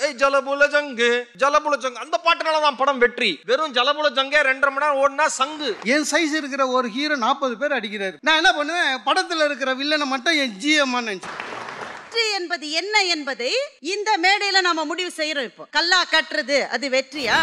ஏய் ஜலபுல ஜங்கு ஜலபுல ஜங்கு அந்த பாட்டுனால தான் படம் வெற்றி வெறும் ஜலபுல ஜங்கே ரெண்டரை மணி நேரம் ஓடினா சங்கு என் சைஸ் இருக்கிற ஒரு ஹீரோ நாற்பது பேர் அடிக்கிறாரு நான் என்ன பண்ணுவேன் படத்துல இருக்கிற வில்லனை மட்டும் என் ஜிஎம்மா நினைச்சேன் வெற்றி என்பது என்ன என்பதை இந்த மேடையில நாம முடிவு செய்யறோம் இப்போ கல்லா கட்டுறது அது வெற்றியா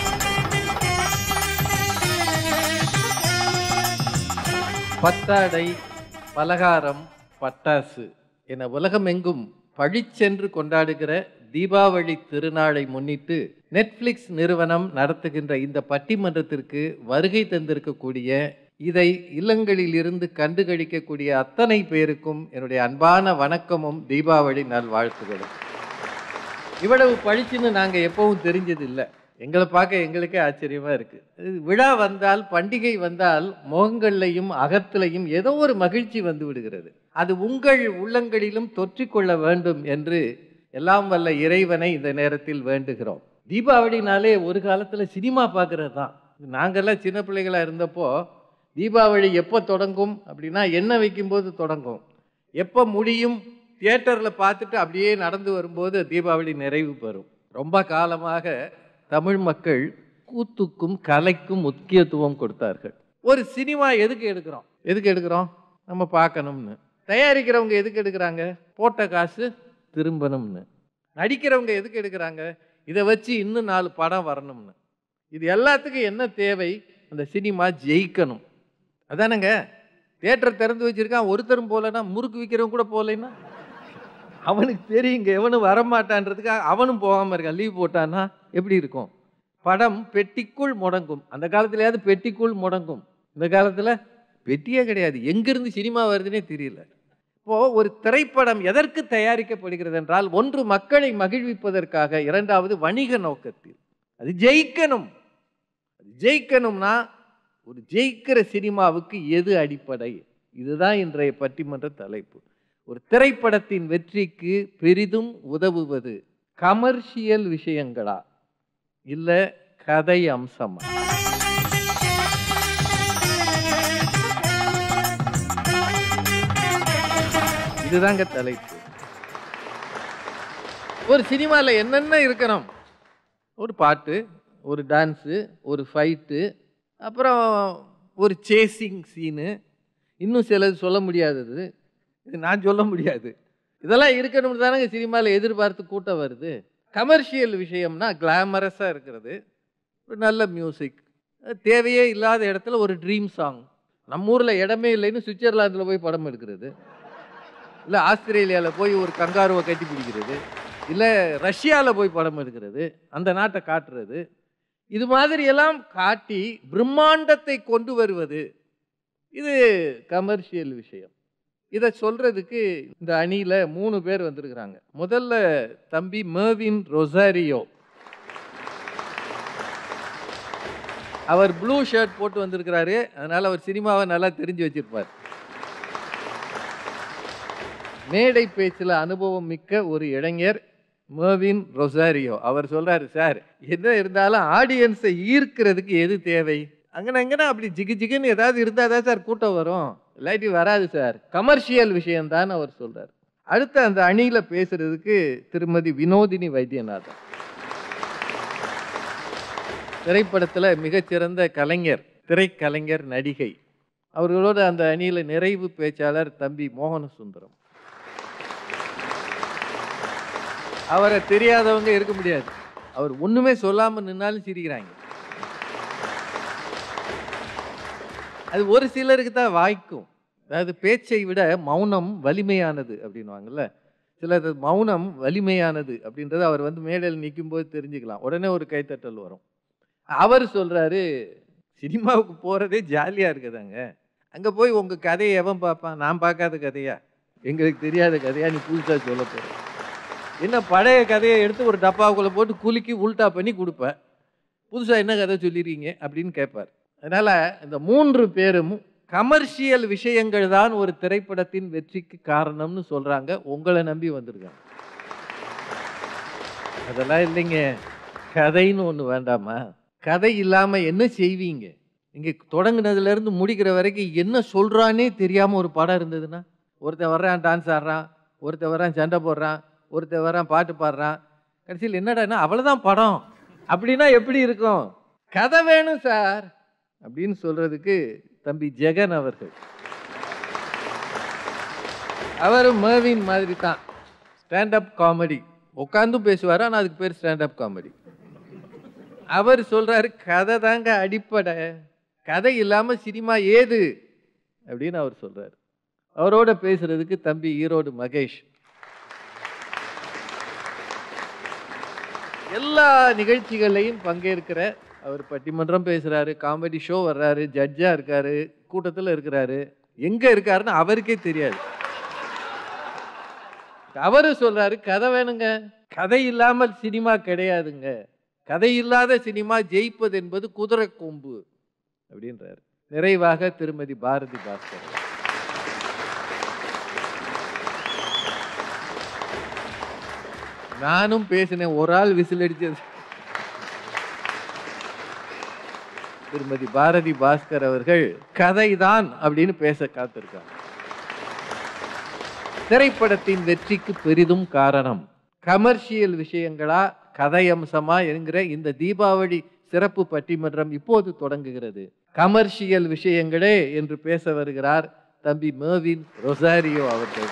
பத்தாடை பலகாரம் பட்டாசு என உலகமெங்கும் பழிச்சென்று கொண்டாடுகிற தீபாவளி திருநாளை முன்னிட்டு நெட்ஃப்ளிக்ஸ் நிறுவனம் நடத்துகின்ற இந்த பட்டிமன்றத்திற்கு வருகை தந்திருக்கக்கூடிய இதை இல்லங்களில் இருந்து கண்டுகளிக்கக்கூடிய அத்தனை பேருக்கும் என்னுடைய அன்பான வணக்கமும் தீபாவளி நல்வாழ்த்துகளும் இவ்வளவு பழிச்சுன்னு நாங்கள் எப்பவும் தெரிஞ்சதில்லை எங்களை பார்க்க எங்களுக்கே ஆச்சரியமா இருக்கு இது விழா வந்தால் பண்டிகை வந்தால் முகங்கள்லையும் அகத்திலையும் ஏதோ ஒரு மகிழ்ச்சி வந்து விடுகிறது அது உங்கள் உள்ளங்களிலும் தொற்றிக்கொள்ள வேண்டும் என்று எல்லாம் வல்ல இறைவனை இந்த நேரத்தில் வேண்டுகிறோம் தீபாவளினாலே ஒரு காலத்துல சினிமா பார்க்கறது தான் நாங்கெல்லாம் சின்ன பிள்ளைகளா இருந்தப்போ தீபாவளி எப்போ தொடங்கும் அப்படின்னா எண்ணெய் வைக்கும்போது தொடங்கும் எப்போ முடியும் தியேட்டரில் பார்த்துட்டு அப்படியே நடந்து வரும்போது தீபாவளி நிறைவு பெறும் ரொம்ப காலமாக தமிழ் மக்கள் கூத்துக்கும் கலைக்கும் முக்கியத்துவம் கொடுத்தார்கள் ஒரு சினிமா எதுக்கு எடுக்கிறோம் எதுக்கு எடுக்கிறோம் நம்ம பார்க்கணும்னு தயாரிக்கிறவங்க எதுக்கு எடுக்கிறாங்க போட்ட காசு திரும்பணும்னு நடிக்கிறவங்க எதுக்கு எடுக்கிறாங்க இதை வச்சு இன்னும் நாலு படம் வரணும்னு இது எல்லாத்துக்கும் என்ன தேவை அந்த சினிமா ஜெயிக்கணும் அதானங்க தேட்டரை திறந்து வச்சிருக்கான் ஒருத்தரும் போகலன்னா முறுக்கு விற்கிறவங்க கூட போகலைன்னா அவனுக்கு தெரியுங்க எவனும் வரமாட்டான்றதுக்காக அவனும் போகாமல் இருக்கான் லீவ் போட்டான்னா எப்படி இருக்கும் படம் பெட்டிக்குள் முடங்கும் அந்த காலத்துலயாவது பெட்டிக்குள் முடங்கும் இந்த காலத்தில் பெட்டியே கிடையாது எங்கிருந்து சினிமா வருதுன்னே தெரியல இப்போ ஒரு திரைப்படம் எதற்கு தயாரிக்கப்படுகிறது என்றால் ஒன்று மக்களை மகிழ்விப்பதற்காக இரண்டாவது வணிக நோக்கத்தில் அது ஜெயிக்கணும் அது ஜெயிக்கணும்னா ஒரு ஜெயிக்கிற சினிமாவுக்கு எது அடிப்படை இதுதான் இன்றைய பட்டிமன்ற தலைப்பு ஒரு திரைப்படத்தின் வெற்றிக்கு பெரிதும் உதவுவது கமர்ஷியல் விஷயங்களா இல்ல கதை அம்சமா இதுதாங்க தலைப்பு ஒரு சினிமாவில் என்னென்ன இருக்கணும் ஒரு பாட்டு ஒரு டான்ஸு ஒரு ஃபைட்டு அப்புறம் ஒரு சேசிங் சீனு இன்னும் சிலது சொல்ல முடியாதது இது நான் சொல்ல முடியாது இதெல்லாம் இருக்கணும்னு தானங்க சினிமாவில் எதிர்பார்த்து கூட்டம் வருது கமர்ஷியல் விஷயம்னா கிளாமரஸாக இருக்கிறது ஒரு நல்ல மியூசிக் தேவையே இல்லாத இடத்துல ஒரு ட்ரீம் சாங் நம்ம ஊரில் இடமே இல்லைன்னு சுவிட்சர்லாந்தில் போய் படம் எடுக்கிறது இல்லை ஆஸ்திரேலியாவில் போய் ஒரு கங்காருவை கட்டி பிடிக்கிறது இல்லை ரஷ்யாவில் போய் படம் எடுக்கிறது அந்த நாட்டை காட்டுறது இது மாதிரியெல்லாம் காட்டி பிரம்மாண்டத்தை கொண்டு வருவது இது கமர்ஷியல் விஷயம் இதை சொல்றதுக்கு இந்த அணியில் மூணு பேர் வந்திருக்கிறாங்க முதல்ல தம்பி மேவின் ரொசாரியோ அவர் ப்ளூ ஷர்ட் போட்டு வந்திருக்கிறாரு அதனால அவர் சினிமாவை நல்லா தெரிஞ்சு வச்சிருப்பார் மேடை பேச்சில் அனுபவம் மிக்க ஒரு இளைஞர் மேவின் ரொசாரியோ அவர் சொல்றாரு சார் என்ன இருந்தாலும் ஆடியன்ஸை ஈர்க்கிறதுக்கு எது தேவை அங்கன அங்கன அப்படி ஜிகு ஜிகுன்னு ஏதாவது இருந்தால் தான் சார் கூட்டம் வரும் இல்லாட்டி வராது சார் கமர்ஷியல் விஷயம்தான் அவர் சொல்றார் அடுத்த அந்த அணியில பேசுறதுக்கு திருமதி வினோதினி வைத்தியநாதன் திரைப்படத்தில் மிகச்சிறந்த கலைஞர் திரைக்கலைஞர் நடிகை அவர்களோட அந்த அணியில் நிறைவு பேச்சாளர் தம்பி மோகன சுந்தரம் அவரை தெரியாதவங்க இருக்க முடியாது அவர் ஒண்ணுமே சொல்லாம நின்னாலும் சிரிக்கிறாங்க அது ஒரு சிலருக்கு தான் வாய்க்கும் அதாவது பேச்சை விட மௌனம் வலிமையானது அப்படின்வாங்கல்ல சிலர் மௌனம் வலிமையானது அப்படின்றத அவர் வந்து மேடையில் நிற்கும்போது தெரிஞ்சுக்கலாம் உடனே ஒரு கைத்தட்டல் வரும் அவர் சொல்றாரு சினிமாவுக்கு போறதே ஜாலியா இருக்குதாங்க அங்க போய் உங்க கதையை எவன் பார்ப்பான் நான் பார்க்காத கதையா எங்களுக்கு தெரியாத கதையா நீ புதுசா சொல்ல போற என்ன பழைய கதையை எடுத்து ஒரு டப்பாவுக்குள்ள போட்டு குலுக்கி உல்டா பண்ணி கொடுப்பேன் புதுசா என்ன கதை சொல்லியிருக்கீங்க அப்படின்னு கேட்பார் அதனால இந்த மூன்று பேரும் கமர்ஷியல் விஷயங்கள் தான் ஒரு திரைப்படத்தின் வெற்றிக்கு காரணம்னு சொல்றாங்க உங்களை நம்பி வந்திருக்காங்க அதெல்லாம் இல்லைங்க கதைன்னு ஒன்று வேண்டாமா கதை இல்லாம என்ன செய்வீங்க இங்க தொடங்குனதுல இருந்து முடிக்கிற வரைக்கும் என்ன சொல்றானே தெரியாம ஒரு படம் இருந்ததுன்னா ஒருத்தன் வர்றான் டான்ஸ் ஆடுறான் ஒருத்தன் வர்றான் சண்டை போடுறான் ஒருத்தன் வர்றான் பாட்டு பாடுறான் கடைசியில் என்னடான்னா அவ்வளோதான் படம் அப்படின்னா எப்படி இருக்கும் கதை வேணும் சார் அப்படின்னு சொல்றதுக்கு தம்பி ஜெகன் அவர்கள் அவரும் மேவின் மாதிரி தான் ஸ்டாண்டப் காமெடி உட்காந்தும் பேசுவார் ஆனால் அதுக்கு பேர் ஸ்டாண்டப் காமெடி அவர் சொல்றாரு கதை தாங்க அடிப்படை கதை இல்லாம சினிமா ஏது அப்படின்னு அவர் சொல்றாரு அவரோட பேசுறதுக்கு தம்பி ஈரோடு மகேஷ் எல்லா நிகழ்ச்சிகள்லையும் பங்கேற்கிற அவர் பட்டிமன்றம் பேசுறாரு காமெடி ஷோ வர்றாரு ஜட்ஜா இருக்காரு கூட்டத்தில் இருக்கிறாரு எங்க இருக்காருன்னு அவருக்கே தெரியாது அவரு சொல்றாரு கதை வேணுங்க கதை இல்லாமல் சினிமா கிடையாதுங்க கதை இல்லாத சினிமா ஜெயிப்பது என்பது குதிரை கொம்பு அப்படின்றாரு நிறைவாக திருமதி பாரதி பாஸ்கர் நானும் பேசினேன் ஒரு ஆள் விசில் அடிச்சது திருமதி பாரதி பாஸ்கர் அவர்கள் கதைதான் அப்படின்னு பேச காத்திருக்காங்க திரைப்படத்தின் வெற்றிக்கு பெரிதும் காரணம் கமர்ஷியல் விஷயங்களா கதை அம்சமா என்கிற இந்த தீபாவளி சிறப்பு பட்டிமன்றம் இப்போது தொடங்குகிறது கமர்ஷியல் விஷயங்களே என்று பேச வருகிறார் தம்பி மேவின் ரொசாரியோ அவர்கள்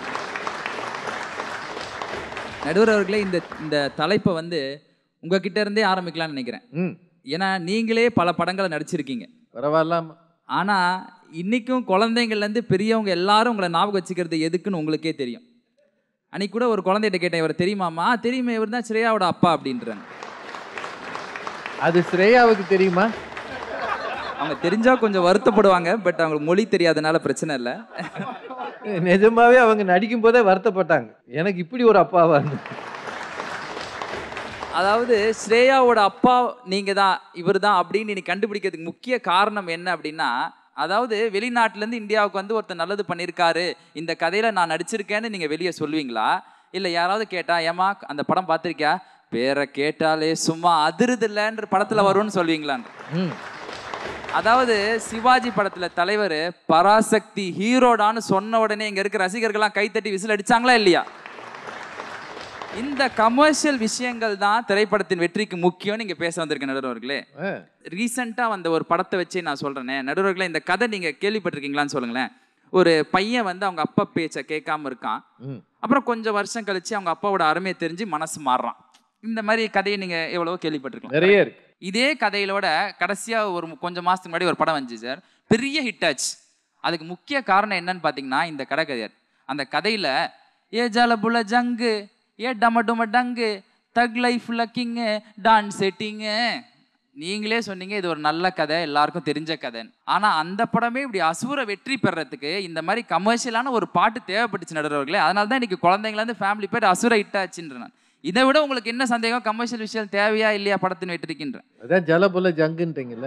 நடுவர் அவர்களே இந்த இந்த தலைப்பை வந்து உங்ககிட்ட இருந்தே ஆரம்பிக்கலாம்னு நினைக்கிறேன் ம் ஏன்னா நீங்களே பல படங்களை நடிச்சிருக்கீங்க பரவாயில்லாம ஆனால் இன்னைக்கும் குழந்தைங்கள்லேருந்து பெரியவங்க எல்லாரும் உங்களை ஞாபகம் வச்சுக்கிறது எதுக்குன்னு உங்களுக்கே தெரியும் அன்னைக்கு கூட ஒரு குழந்தைகிட்ட கேட்டேன் இவர் தெரியுமாமா "ஆ, தெரியுமே இவர் தான் ஸ்ரேயாவோட அப்பா அப்படின்றாங்க அது ஸ்ரேயாவுக்கு தெரியுமா அவங்க தெரிஞ்சா கொஞ்சம் வருத்தப்படுவாங்க பட் அவங்களுக்கு மொழி தெரியாதனால பிரச்சனை இல்லை நிஜமாவே அவங்க நடிக்கும் போதே வருத்தப்பட்டாங்க எனக்கு இப்படி ஒரு அப்பாவா இருந்து அதாவது ஸ்ரேயாவோட அப்பா நீங்க தான் இவர் தான் அப்படின்னு நீ கண்டுபிடிக்கிறதுக்கு முக்கிய காரணம் என்ன அப்படின்னா அதாவது வெளிநாட்டுலேருந்து இந்தியாவுக்கு வந்து ஒருத்தர் நல்லது பண்ணியிருக்காரு இந்த கதையில நான் நடிச்சிருக்கேன்னு நீங்க வெளியே சொல்லுவீங்களா இல்லை யாராவது கேட்டா ஏமா அந்த படம் பார்த்திருக்கியா பேரை கேட்டாலே சும்மா அதிருதில்லன்ற படத்துல வரும்னு சொல்லுவீங்களான்னு ம் அதாவது சிவாஜி படத்துல தலைவர் பராசக்தி ஹீரோடான்னு சொன்ன உடனே இங்க இருக்க ரசிகர்கள்லாம் கைத்தட்டி விசில் அடிச்சாங்களா இல்லையா இந்த கமர்ஷியல் விஷயங்கள் தான் திரைப்படத்தின் வெற்றிக்கு முக்கியம் நீங்க பேச வந்திருக்க நடுவர்களே ஆ. ரீசெண்டா வந்த ஒரு படத்தை வச்சே நான் சொல்றேனே நடுவர்களே இந்த கதை நீங்க கேள்விப்பட்டிருக்கீங்களான்னு சொல்லுங்களேன் ஒரு பையன் வந்து அவங்க அப்பா பேச்சை கேட்காம இருக்கான் ம் அப்புறம் கொஞ்சம் வருஷம் கழிச்சு அவங்க அப்பாவோட அருமையை தெரிஞ்சு மனசு மாறுறான் இந்த மாதிரி கதையை நீங்க எவ்வளவோ கேள்விப்பட்டிருக்கலாம் நிறைய இருக்கு இதே கதையிலோட கடைசியா ஒரு மு- கொஞ்சம் மாசத்துக்கு முன்னாடி ஒரு படம் வந்துச்சு சார் பெரிய ஹிட் ஆச்சு அதுக்கு முக்கிய காரணம் என்னன்னு பாத்தீங்கன்னா இந்த கடை கதையார் அந்த கதையில ஏ ஜலபுல ஜங்கு ஏ டம டும டங்கு தக் லைஃப்ல கிங்கு டான்ஸ் செட்டிங்கு நீங்களே சொன்னீங்க இது ஒரு நல்ல கதை எல்லாருக்கும் தெரிஞ்ச கதைன்னு ஆனா அந்த படமே இப்படி அசுர வெற்றி பெறறதுக்கு இந்த மாதிரி கமர்ஷியலான ஒரு பாட்டு தேவைப்பட்டுச்சு நடுறவர்களே அதனால தான் இன்னைக்கு குழந்ங்கள்ல இருந்து ஃபேமிலி பேர் அசுர ஹிட் ஆச்சுன்ற நான் இதை விட உங்களுக்கு என்ன சந்தேகம் கமர்ஷியல் விஷயம் தேவையா இல்லையா படத்தின் வெற்றிக்கின்றேன் அதான் ஜலபுல ஜங்குன்றீங்கல்ல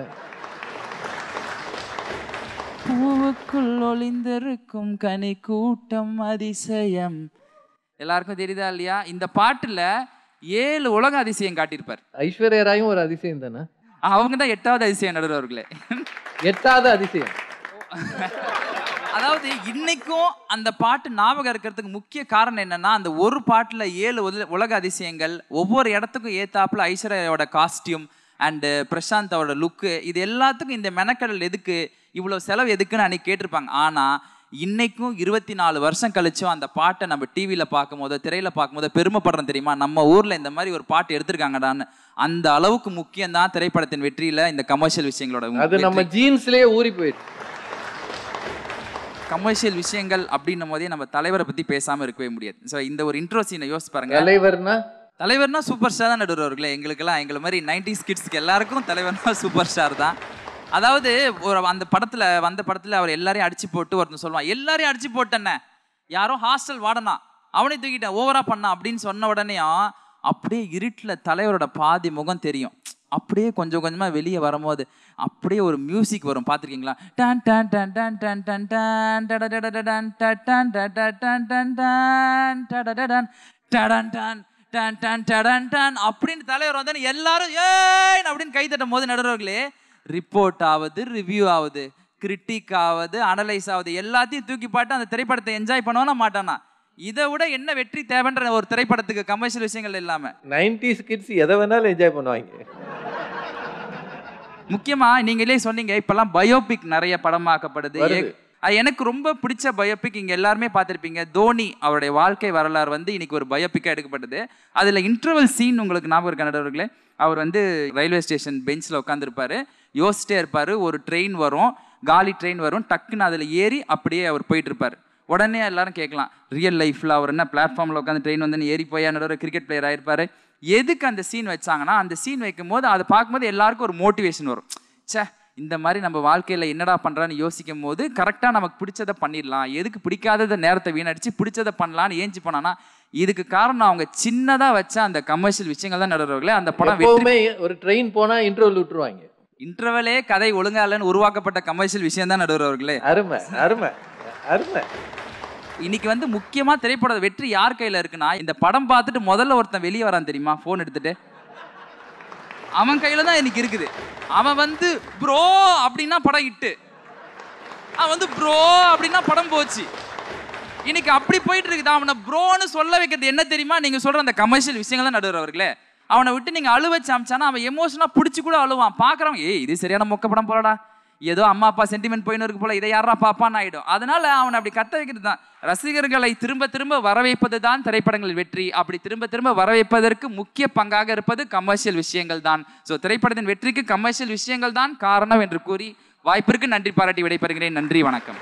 பூவுக்குள் ஒளிந்திருக்கும் கனி கூட்டம் அதிசயம் எல்லாருக்கும் தெரியுதா இல்லையா இந்த பாட்டுல ஏழு உலக அதிசயம் காட்டியிருப்பார் ஐஸ்வர்யா ராயும் ஒரு அதிசயம் தானே அவங்க தான் எட்டாவது அதிசயம் நடுவர்களே எட்டாவது அதிசயம் அதாவது இன்னைக்கும் அந்த பாட்டு ஞாபகம் இருக்கிறதுக்கு முக்கிய காரணம் என்னன்னா அந்த ஒரு பாட்டுல ஏழு உல- உலக அதிசயங்கள் ஒவ்வொரு இடத்துக்கும் ஏத்தாப்புல ஐஸ்வர்யாவோட காஸ்டியூம் அண்டு பிரசாந்தோட லுக்கு இது எல்லாத்துக்கும் இந்த மெனக்கடல் எதுக்கு இவ்வளோ செலவு எதுக்குன்னு அன்னைக்கு கேட்டிருப்பாங்க ஆனா இன்னைக்கும் இருபத்தி நாலு வருஷம் கழிச்சும் அந்த பாட்டை நம்ம டிவியில் பார்க்கும்போது திரையில பார்க்கும்போது பெருமைப்படுறோம் தெரியுமா நம்ம ஊர்ல இந்த மாதிரி ஒரு பாட்டு எடுத்திருக்காங்கடான்னு அந்த அளவுக்கு முக்கியம் தான் திரைப்படத்தின் வெற்றியில இந்த கமர்ஷியல் விஷயங்களோட அது நம்ம ஜீன்ஸ்லயே ஊறி போயிடுச்சு கமர்ஷியல் விஷயங்கள் அப்படின்னும் போதே நம்ம தலைவரை பத்தி பேசாம இருக்கவே முடியாது ஸோ இந்த ஒரு இன்ட்ரோ சீனை யோசிச்சு பாருங்க தலைவர்னா தலைவர்னா சூப்பர் ஸ்டார் தான் நடுவர்களே எங்களுக்கெல்லாம் எங்களை மாதிரி நைன்டிஸ் கிட்ஸ்க்கு எல்லாருக்கும் தலைவர்னா சூப்பர் ஸ்டார் தான் அதாவது ஒரு அந்த படத்துல வந்த படத்துல அவர் எல்லாரையும் அடிச்சு போட்டு ஒருத்தன் சொல்லுவான் எல்லாரையும் அடிச்சு போட்டேன்ன யாரோ ஹாஸ்டல் வாடனா அவனை தூக்கிட்டேன் ஓவரா பண்ணான் அப்படின்னு சொன்ன உடனேயும் அப்படியே இருட்டில் தலைவரோட பாதி முகம் தெரியும் அப்படியே கொஞ்சம் கொஞ்சமா வெளியே வரும்போது அப்படியே ஒரு மியூசிக் வரும் பார்த்துருக்கீங்களா டான் டான் டான் டான் டான் டான் டான் டடடடடடான் டடான் டடான் டான் டான் டடடடான் டடான் டான் டான் டான் டடான் டான் அப்படின்னு தலைவர் வந்தோன்னு எல்லாரும் ஏன் அப்படின்னு கை தட்டும் போது நடுவர்களே ரிப்போர்ட் ஆகுது ரிவ்யூ ஆகுது கிரிட்டிக் ஆகுது அனலைஸ் ஆகுது எல்லாத்தையும் தூக்கி பாட்டு அந்த திரைப்படத்தை என்ஜாய் பண்ணுவானா மாட்டானா இதை விட என்ன வெற்றி தேவைன்ற ஒரு திரைப்படத்துக்கு கமர்ஷியல் விஷயங்கள் இல்லாம நைன்டிஸ் கிட்ஸ் எதை வேணாலும் என்ஜாய் பண்ணுவாங்க முக்கியமா நீங்களே சொன்னீங்க இப்பெல்லாம் பயோபிக் நிறைய படமாக்கப்படுது வருது. ஏ- அது எனக்கு ரொம்ப பிடிச்ச பயோபிக் இங்க எல்லாருமே பார்த்திருப்பீங்க தோனி அவருடைய வாழ்க்கை வரலாறு வந்து இன்னைக்கு ஒரு பயோபிக்கா எடுக்கப்பட்டது அதுல இன்டர்வல் சீன் உங்களுக்கு ஞாபகம் இருக்க நடுவர்களே அவர் வந்து ரயில்வே ஸ்டேஷன் பெஞ்சில் உட்காந்துருப்பாரு யோசிச்சிட்டே இருப்பாரு ஒரு ட்ரெயின் வரும் காலி ட்ரெயின் வரும் டக்குன்னு அதில் ஏறி அப்படியே அவர் போயிட்டு இருப்பாரு உடனே எல்லாரும் கேட்கலாம் ரியல் லைஃப்ல அவர் என்ன பிளாட்ஃபார்ம்ல உட்காந்து ட்ரெயின் வந்து ஏறி போய் நடுவர் கிரிக்கெட் பிளேயர் ஆயிருப்பாரு எதுக்கு அந்த சீன் வச்சாங்கன்னா அந்த சீன் வைக்கும் போது அதை பார்க்கும்போது எல்லாருக்கும் ஒரு மோட்டிவேஷன் வரும் ச்சே இந்த மாதிரி நம்ம வாழ்க்கையில என்னடா பண்றான்னு யோசிக்கும் போது கரெக்டா நமக்கு பிடிச்சதை பண்ணிடலாம் எதுக்கு பிடிக்காதத நேரத்தை வீணடிச்சு பிடிச்சதை பண்ணலாம்னு ஏஞ்சி போனானா இதுக்கு காரணம் அவங்க சின்னதா வச்ச அந்த கமர்ஷியல் விஷயங்கள் தான் நடுறவர்களே அந்த படம் வெற்றி எப்பவுமே ஒரு ட்ரெயின் போனா இன்டர்வல் விட்டுருவாங்க இன்டர்வலே கதை ஒழுங்கா இல்லைன்னு உருவாக்கப்பட்ட கமர்ஷியல் விஷயம் தான் நடுறவர்களே அருமை அருமை அருமை இன்னைக்கு வந்து முக்கியமா திரைப்பட வெற்றி யார் கையில இருக்குன்னா இந்த படம் பார்த்துட்டு முதல்ல ஒருத்தன் வெளியே வரான் தெரியுமா ஃபோன் எடுத்துட்டு அவன் கையில தான் இன்னைக்கு இருக்குது அவன் வந்து ப்ரோ அப்படின்னா படம் இட்டு அவன் வந்து ப்ரோ அப்படின்னா படம் போச்சு இன்னைக்கு அப்படி போயிட்டு இருக்குது அவனை ப்ரோன்னு சொல்ல வைக்கிறது என்ன தெரியுமா நீங்க சொல்ற அந்த கமர்ஷியல் விஷயங்கள் தான் நடுவர் அவர்களே அவனை விட்டு நீங்க அழு வச்சு அமிச்சானா அவன் எமோஷனா பிடிச்சி கூட அழுவான் பாக்குறவன் ஏய் இது சரியான மொக்க படம் போலடா ஏதோ அம்மா அப்பா சென்டிமெண்ட் போயின்னு இருக்கு போல இதை யாரா பாப்பான்னு ஆயிடும் அதனால அவனை அப்படி கத்த வைக்கிறது தான் ரசிகர்களை திரும்ப திரும்ப வரவைப்பது தான் திரைப்படங்கள் வெற்றி அப்படி திரும்ப திரும்ப வரவைப்பதற்கு முக்கிய பங்காக இருப்பது கமர்ஷியல் விஷயங்கள் தான் ஸோ திரைப்படத்தின் வெற்றிக்கு கமர்ஷியல் விஷயங்கள் தான் காரணம் என்று கூறி வாய்ப்பிற்கு நன்றி பாராட்டி விடைபெறுகிறேன் நன்றி வணக்கம்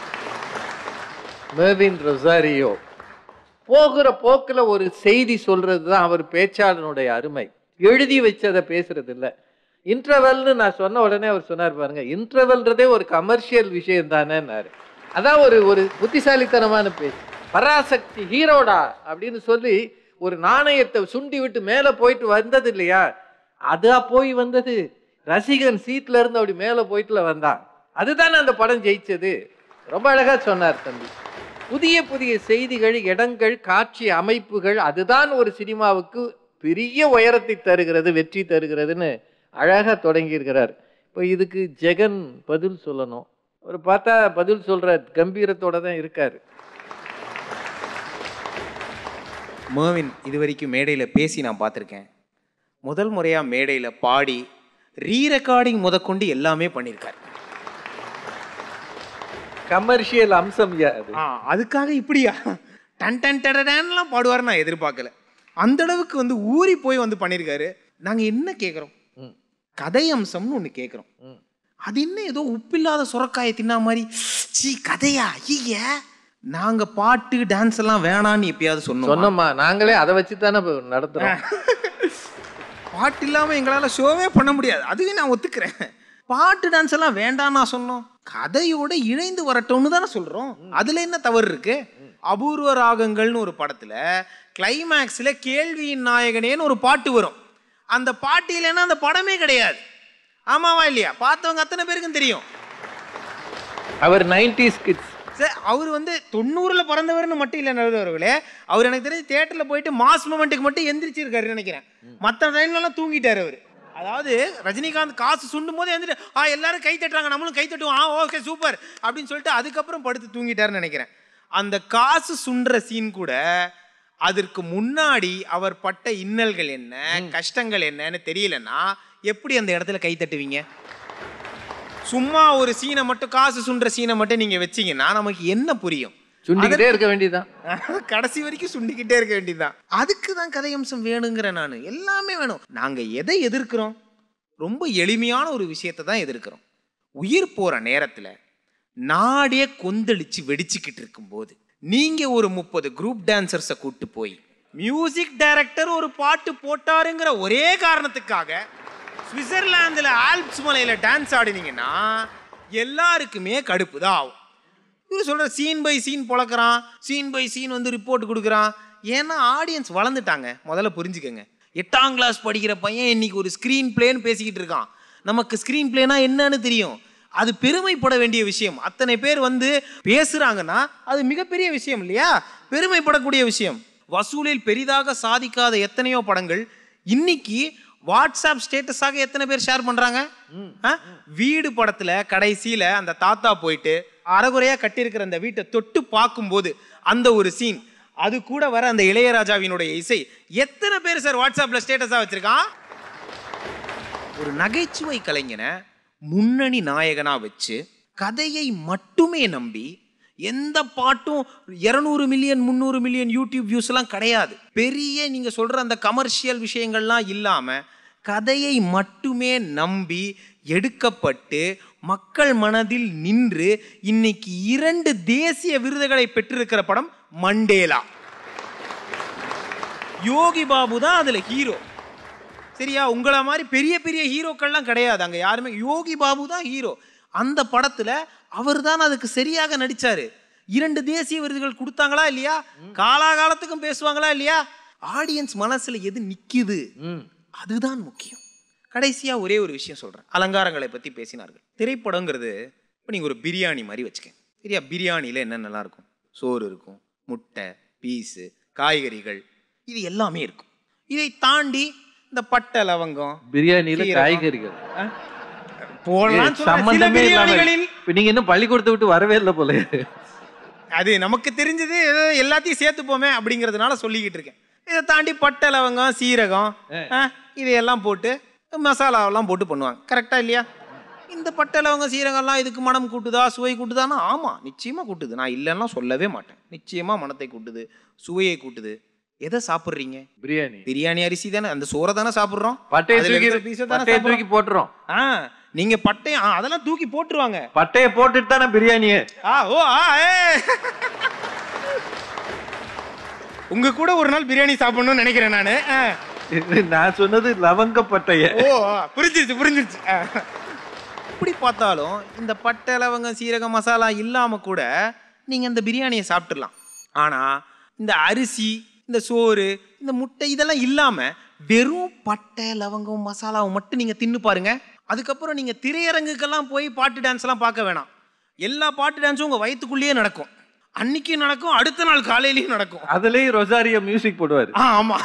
மெர்வின் ரொசாரியோ போகிற போக்குல ஒரு செய்தி சொல்றது தான் அவர் பேச்சாளனுடைய அருமை எழுதி வச்சதை பேசுறது இல்ல இன்டர்வல்னு நான் சொன்ன உடனே அவர் சொன்னார் பாருங்க இன்டர்வல்ன்றதே ஒரு கமர்ஷியல் விஷயம் தானேன்னாரு அதான் ஒரு ஒரு புத்திசாலித்தனமான பேச்சு பராசக்தி ஹீரோடா அப்படின்னு சொல்லி ஒரு நாணயத்தை சுண்டி விட்டு மேலே போயிட்டு வந்தது இல்லையா அதா போய் வந்தது ரசிகன் சீட்ல இருந்து அப்படி மேலே போயிட்டுல வந்தான் அதுதானே அந்த படம் ஜெயிச்சது ரொம்ப அழகா சொன்னார் தம்பி புதிய புதிய செய்திகள் இடங்கள் காட்சி அமைப்புகள் அதுதான் ஒரு சினிமாவுக்கு பெரிய உயரத்தை தருகிறது வெற்றி தருகிறதுன்னு அழகா தொடங்கியிருக்கிறார் இப்போ இதுக்கு ஜெகன் பதில் சொல்லணும் அவர் பார்த்தா பதில் சொல்ற கம்பீரத்தோட தான் இருக்காரு மேவின் இது வரைக்கும் மேடையில் பேசி நான் பார்த்துருக்கேன் முதல் முறையாக மேடையில் பாடி ரீ ரெக்கார்டிங் முதற்கொண்டு எல்லாமே பண்ணியிருக்காரு கமர்ஷியல் அம்சம் யா அது ஆ அதுக்காக இப்படியா டன் டன் டடடான்லாம் பாடுவார் நான் எதிர்பார்க்கல அந்த அளவுக்கு வந்து ஊறி போய் வந்து பண்ணியிருக்காரு நாங்கள் என்ன கேட்குறோம் ம். கதை அம்சம்னு ஒன்று கேட்குறோம் ம். அது என்ன ஏதோ உப்பில்லாத சுரக்காயை தின்னா மாதிரி சீ கதையா ஐய நாங்கள் பாட்டு டான்ஸ் எல்லாம் வேணான்னு எப்பயாவது சொன்னோம் சொன்னோமா நாங்களே அதை வச்சு தானே நடத்துறோம் பாட்டு இல்லாமல் எங்களால் ஷோவே பண்ண முடியாது அதுவே நான் ஒத்துக்கிறேன் பாட்டு டான்ஸ் எல்லாம் வேண்டாம் நான் சொன்னோம் கதையோட இணைந்து வரட்டும்னு தானே சொல்கிறோம் அதில் என்ன தவறு இருக்கு அபூர்வ ராகங்கள்னு ஒரு படத்தில் கிளைமேக்ஸில் கேள்வியின் நாயகனேன்னு ஒரு பாட்டு வரும் அந்த பாட்டு இல்லைன்னா அந்த படமே கிடையாது ஆமாவா இல்லையா பார்த்தவங்க அத்தனை பேருக்கும் தெரியும் அவர் நைன்டிஸ் கிட்ஸ் சார் அவர் வந்து தொண்ணூறில் பிறந்தவர்னு மட்டும் இல்லை நல்லவர்களே அவர் எனக்கு தெரிஞ்சு தேட்டரில் போயிட்டு மாஸ் மூமெண்ட்டுக்கு மட்டும் எந்திரிச்சிருக்காருன்னு நினைக்கிறேன் மற்ற டைம்லலாம் தூங்கிட்டார் அவர் அதாவது ரஜினிகாந்த் காசு சுண்டும் போது எந்திரி ஆ எல்லாரும் கை தட்டுறாங்க நம்மளும் கை தட்டுவோம் ஆ ஓகே சூப்பர் அப்படின்னு சொல்லிட்டு அதுக்கப்புறம் படுத்து தூங்கிட்டாருன்னு நினைக்கிறேன் அந்த காசு சுண்டுற சீன் கூட அதற்கு முன்னாடி அவர் பட்ட இன்னல்கள் என்ன கஷ்டங்கள் என்னன்னு தெரியலன்னா எப்படி அந்த இடத்துல கை தட்டுவீங்க சும்மா ஒரு சீனை மட்டும் காசு சுண்டுற சீனை மட்டும் நீங்க வச்சீங்கன்னா நமக்கு என்ன புரியும் சுண்டிக்கிட்டே இருக்க வேண்டியதுதான் கடைசி வரைக்கும் சுண்டிக்கிட்டே இருக்க வேண்டியதுதான் அதுக்கு தான் கதை அம்சம் வேணுங்கிறேன் நான் எல்லாமே வேணும் நாங்க எதை எதிர்க்கிறோம் ரொம்ப எளிமையான ஒரு விஷயத்தை தான் எதிர்க்கிறோம் உயிர் போற நேரத்துல நாடே கொந்தளிச்சு வெடிச்சுக்கிட்டு இருக்கும்போது நீங்க ஒரு முப்பது குரூப் டான்சர்ஸை கூட்டு போய் மியூசிக் டைரக்டர் ஒரு பாட்டு போட்டாருங்கிற ஒரே காரணத்துக்காக சுவிட்சர்லாந்துல ஆல்ப்ஸ் மலையில டான்ஸ் ஆடினீங்கன்னா எல்லாருக்குமே கடுப்பு தான் ஆகும் இவர் சொல்ற சீன் பை சீன் பொழக்கிறான் சீன் பை சீன் வந்து ரிப்போர்ட் கொடுக்குறான் ஏன்னா ஆடியன்ஸ் வளர்ந்துட்டாங்க முதல்ல புரிஞ்சுக்கங்க எட்டாம் கிளாஸ் படிக்கிற பையன் இன்னைக்கு ஒரு ஸ்க்ரீன் பிளேன்னு பேசிக்கிட்டு இருக்கான் நமக்கு ஸ்க்ரீன் பிளேனா என்னன்னு தெரியும் அது பெருமைப்பட வேண்டிய விஷயம் அத்தனை பேர் வந்து பேசுறாங்கன்னா அது மிகப்பெரிய விஷயம் இல்லையா பெருமைப்படக்கூடிய விஷயம் வசூலில் பெரிதாக சாதிக்காத எத்தனையோ படங்கள் இன்னைக்கு வாட்ஸ்அப் ஸ்டேட்டஸாக எத்தனை பேர் ஷேர் பண்றாங்க ஆ? வீடு படத்துல கடைசியில அந்த தாத்தா போயிட்டு அறகுறையா கட்டியிருக்கிற அந்த வீட்டை தொட்டு பார்க்கும்போது அந்த ஒரு சீன் அது கூட வர அந்த இளையராஜாவினுடைய இசை எத்தனை பேர் சார் வாட்ஸ்அப்ல ஸ்டேட்டஸா வச்சிருக்கான் ஒரு நகைச்சுவை கலைஞனை முன்னணி நாயகனா வச்சு கதையை மட்டுமே நம்பி எந்த பாட்டும் இரநூறு மில்லியன் முந்நூறு மில்லியன் யூடியூப் வியூஸ் எல்லாம் கிடையாது பெரிய நீங்க சொல்ற அந்த கமர்ஷியல் விஷயங்கள்லாம் இல்லாம கதையை மட்டுமே நம்பி எடுக்கப்பட்டு மக்கள் மனதில் நின்று இன்னைக்கு இரண்டு தேசிய விருதுகளை பெற்றிருக்கிற படம் மண்டேலா யோகி பாபு தான் அதுல ஹீரோ சரியா உங்களை மாதிரி பெரிய பெரிய ஹீரோக்கள்லாம் கிடையாது அங்க யாருமே யோகி பாபு தான் ஹீரோ அந்த படத்துல அவர் தான் அதுக்கு சரியாக நடிச்சாரு இரண்டு தேசிய விருதுகள் கொடுத்தாங்களா இல்லையா காலாகாலத்துக்கும் பேசுவாங்களா இல்லையா ஆடியன்ஸ் மனசுல எது நிக்குது ம் அதுதான் முக்கியம் கடைசியா ஒரே ஒரு விஷயம் சொல்றேன் அலங்காரங்களை பத்தி பேசினார்கள் திரைப்படங்கிறது இப்போ நீங்க ஒரு பிரியாணி மாதிரி வச்சுக்கங்க சரியா பிரியாணியில என்னென்னலாம் இருக்கும் சோறு இருக்கும் முட்டை பீஸு காய்கறிகள் இது எல்லாமே இருக்கும் இதை தாண்டி இந்த பட்டை லவங்கம் பிரியாணியில சீரகம். காய்கறிகள் போடலாம்னு சொல்றேன். சில சம்பந்தமே இல்லாம பிரியாணிகளில் இப்ப நீங்க இன்னும் பள்ளிக்கூடத்தை விட்டு வரவே இல்லை போல அது நமக்கு தெரிஞ்சது ஏதோ எல்லாத்தையும் சேர்த்துப்போமே அப்படிங்கிறதுனால சொல்லிக்கிட்டு இருக்கேன் இதை தாண்டி பட்டை லவங்கம் சீரகம் ஆ, இதையெல்லாம் போட்டு மசாலாவெல்லாம் போட்டு பண்ணுவாங்க கரெக்டா இல்லையா இந்த பட்டை லவங்கம் சீரகம்லாம் இதுக்கு மனம் கூட்டுதா சுவை கூட்டுதானா ஆமாம் நிச்சயமாக கூட்டுது நான் இல்லைன்னா சொல்லவே மாட்டேன் நிச்சயமாக மனத்தை கூட்டுது சுவையை கூட்டுது எதை சாப்பிட்றீங்க பிரியாணி பிரியாணி அரிசி தானே அந்த சோறை தானே சாப்பிட்றோம் பட்டையை அதுல தூக்கி இருக்கிற piece அ தானே பட்டையை சாப்பிடுறோம். தூக்கி போட்டுரும் ஆ நீங்க பட்டையை ஆ, அதெல்லாம் தூக்கி போட்டுருவாங்க பட்டையை போட்டுட்டு தானே பிரியாணியே ஆ ஓ ஆ ஏ உங்க கூட ஒரு நாள் பிரியாணி சாப்பிடணும்னு நினைக்கிறேன் நானு ஆ. நான் சொன்னது லவங்க பட்டைய ஓ ஆ, புரிஞ்சிருச்சு புரிஞ்சிருச்சு ஆ. இப்படி பார்த்தாலும் இந்த பட்டை லவங்கம் சீரகம் மசாலா இல்லாம கூட நீங்க இந்த பிரியாணியை சாப்பிட்டுடலாம் ஆனா இந்த அரிசி இந்த சோறு இந்த முட்டை இதெல்லாம் இல்லாம வெறும் பட்டை லவங்கம் மசாலாவும் மட்டும் நீங்க தின்னு பாருங்க அதுக்கப்புறம் நீங்க திரையரங்குக்கெல்லாம் போய் பாட்டு டான்ஸ் எல்லாம் பார்க்க வேணாம் எல்லா பாட்டு டான்ஸும் உங்க வயித்துக்குள்ளேயே நடக்கும் அன்னைக்கும் நடக்கும் அடுத்த நாள் காலையிலயும் நடக்கும் அதுலயும் ரொசாரியோ மியூசிக் போடுவாரு ஆ ஆமா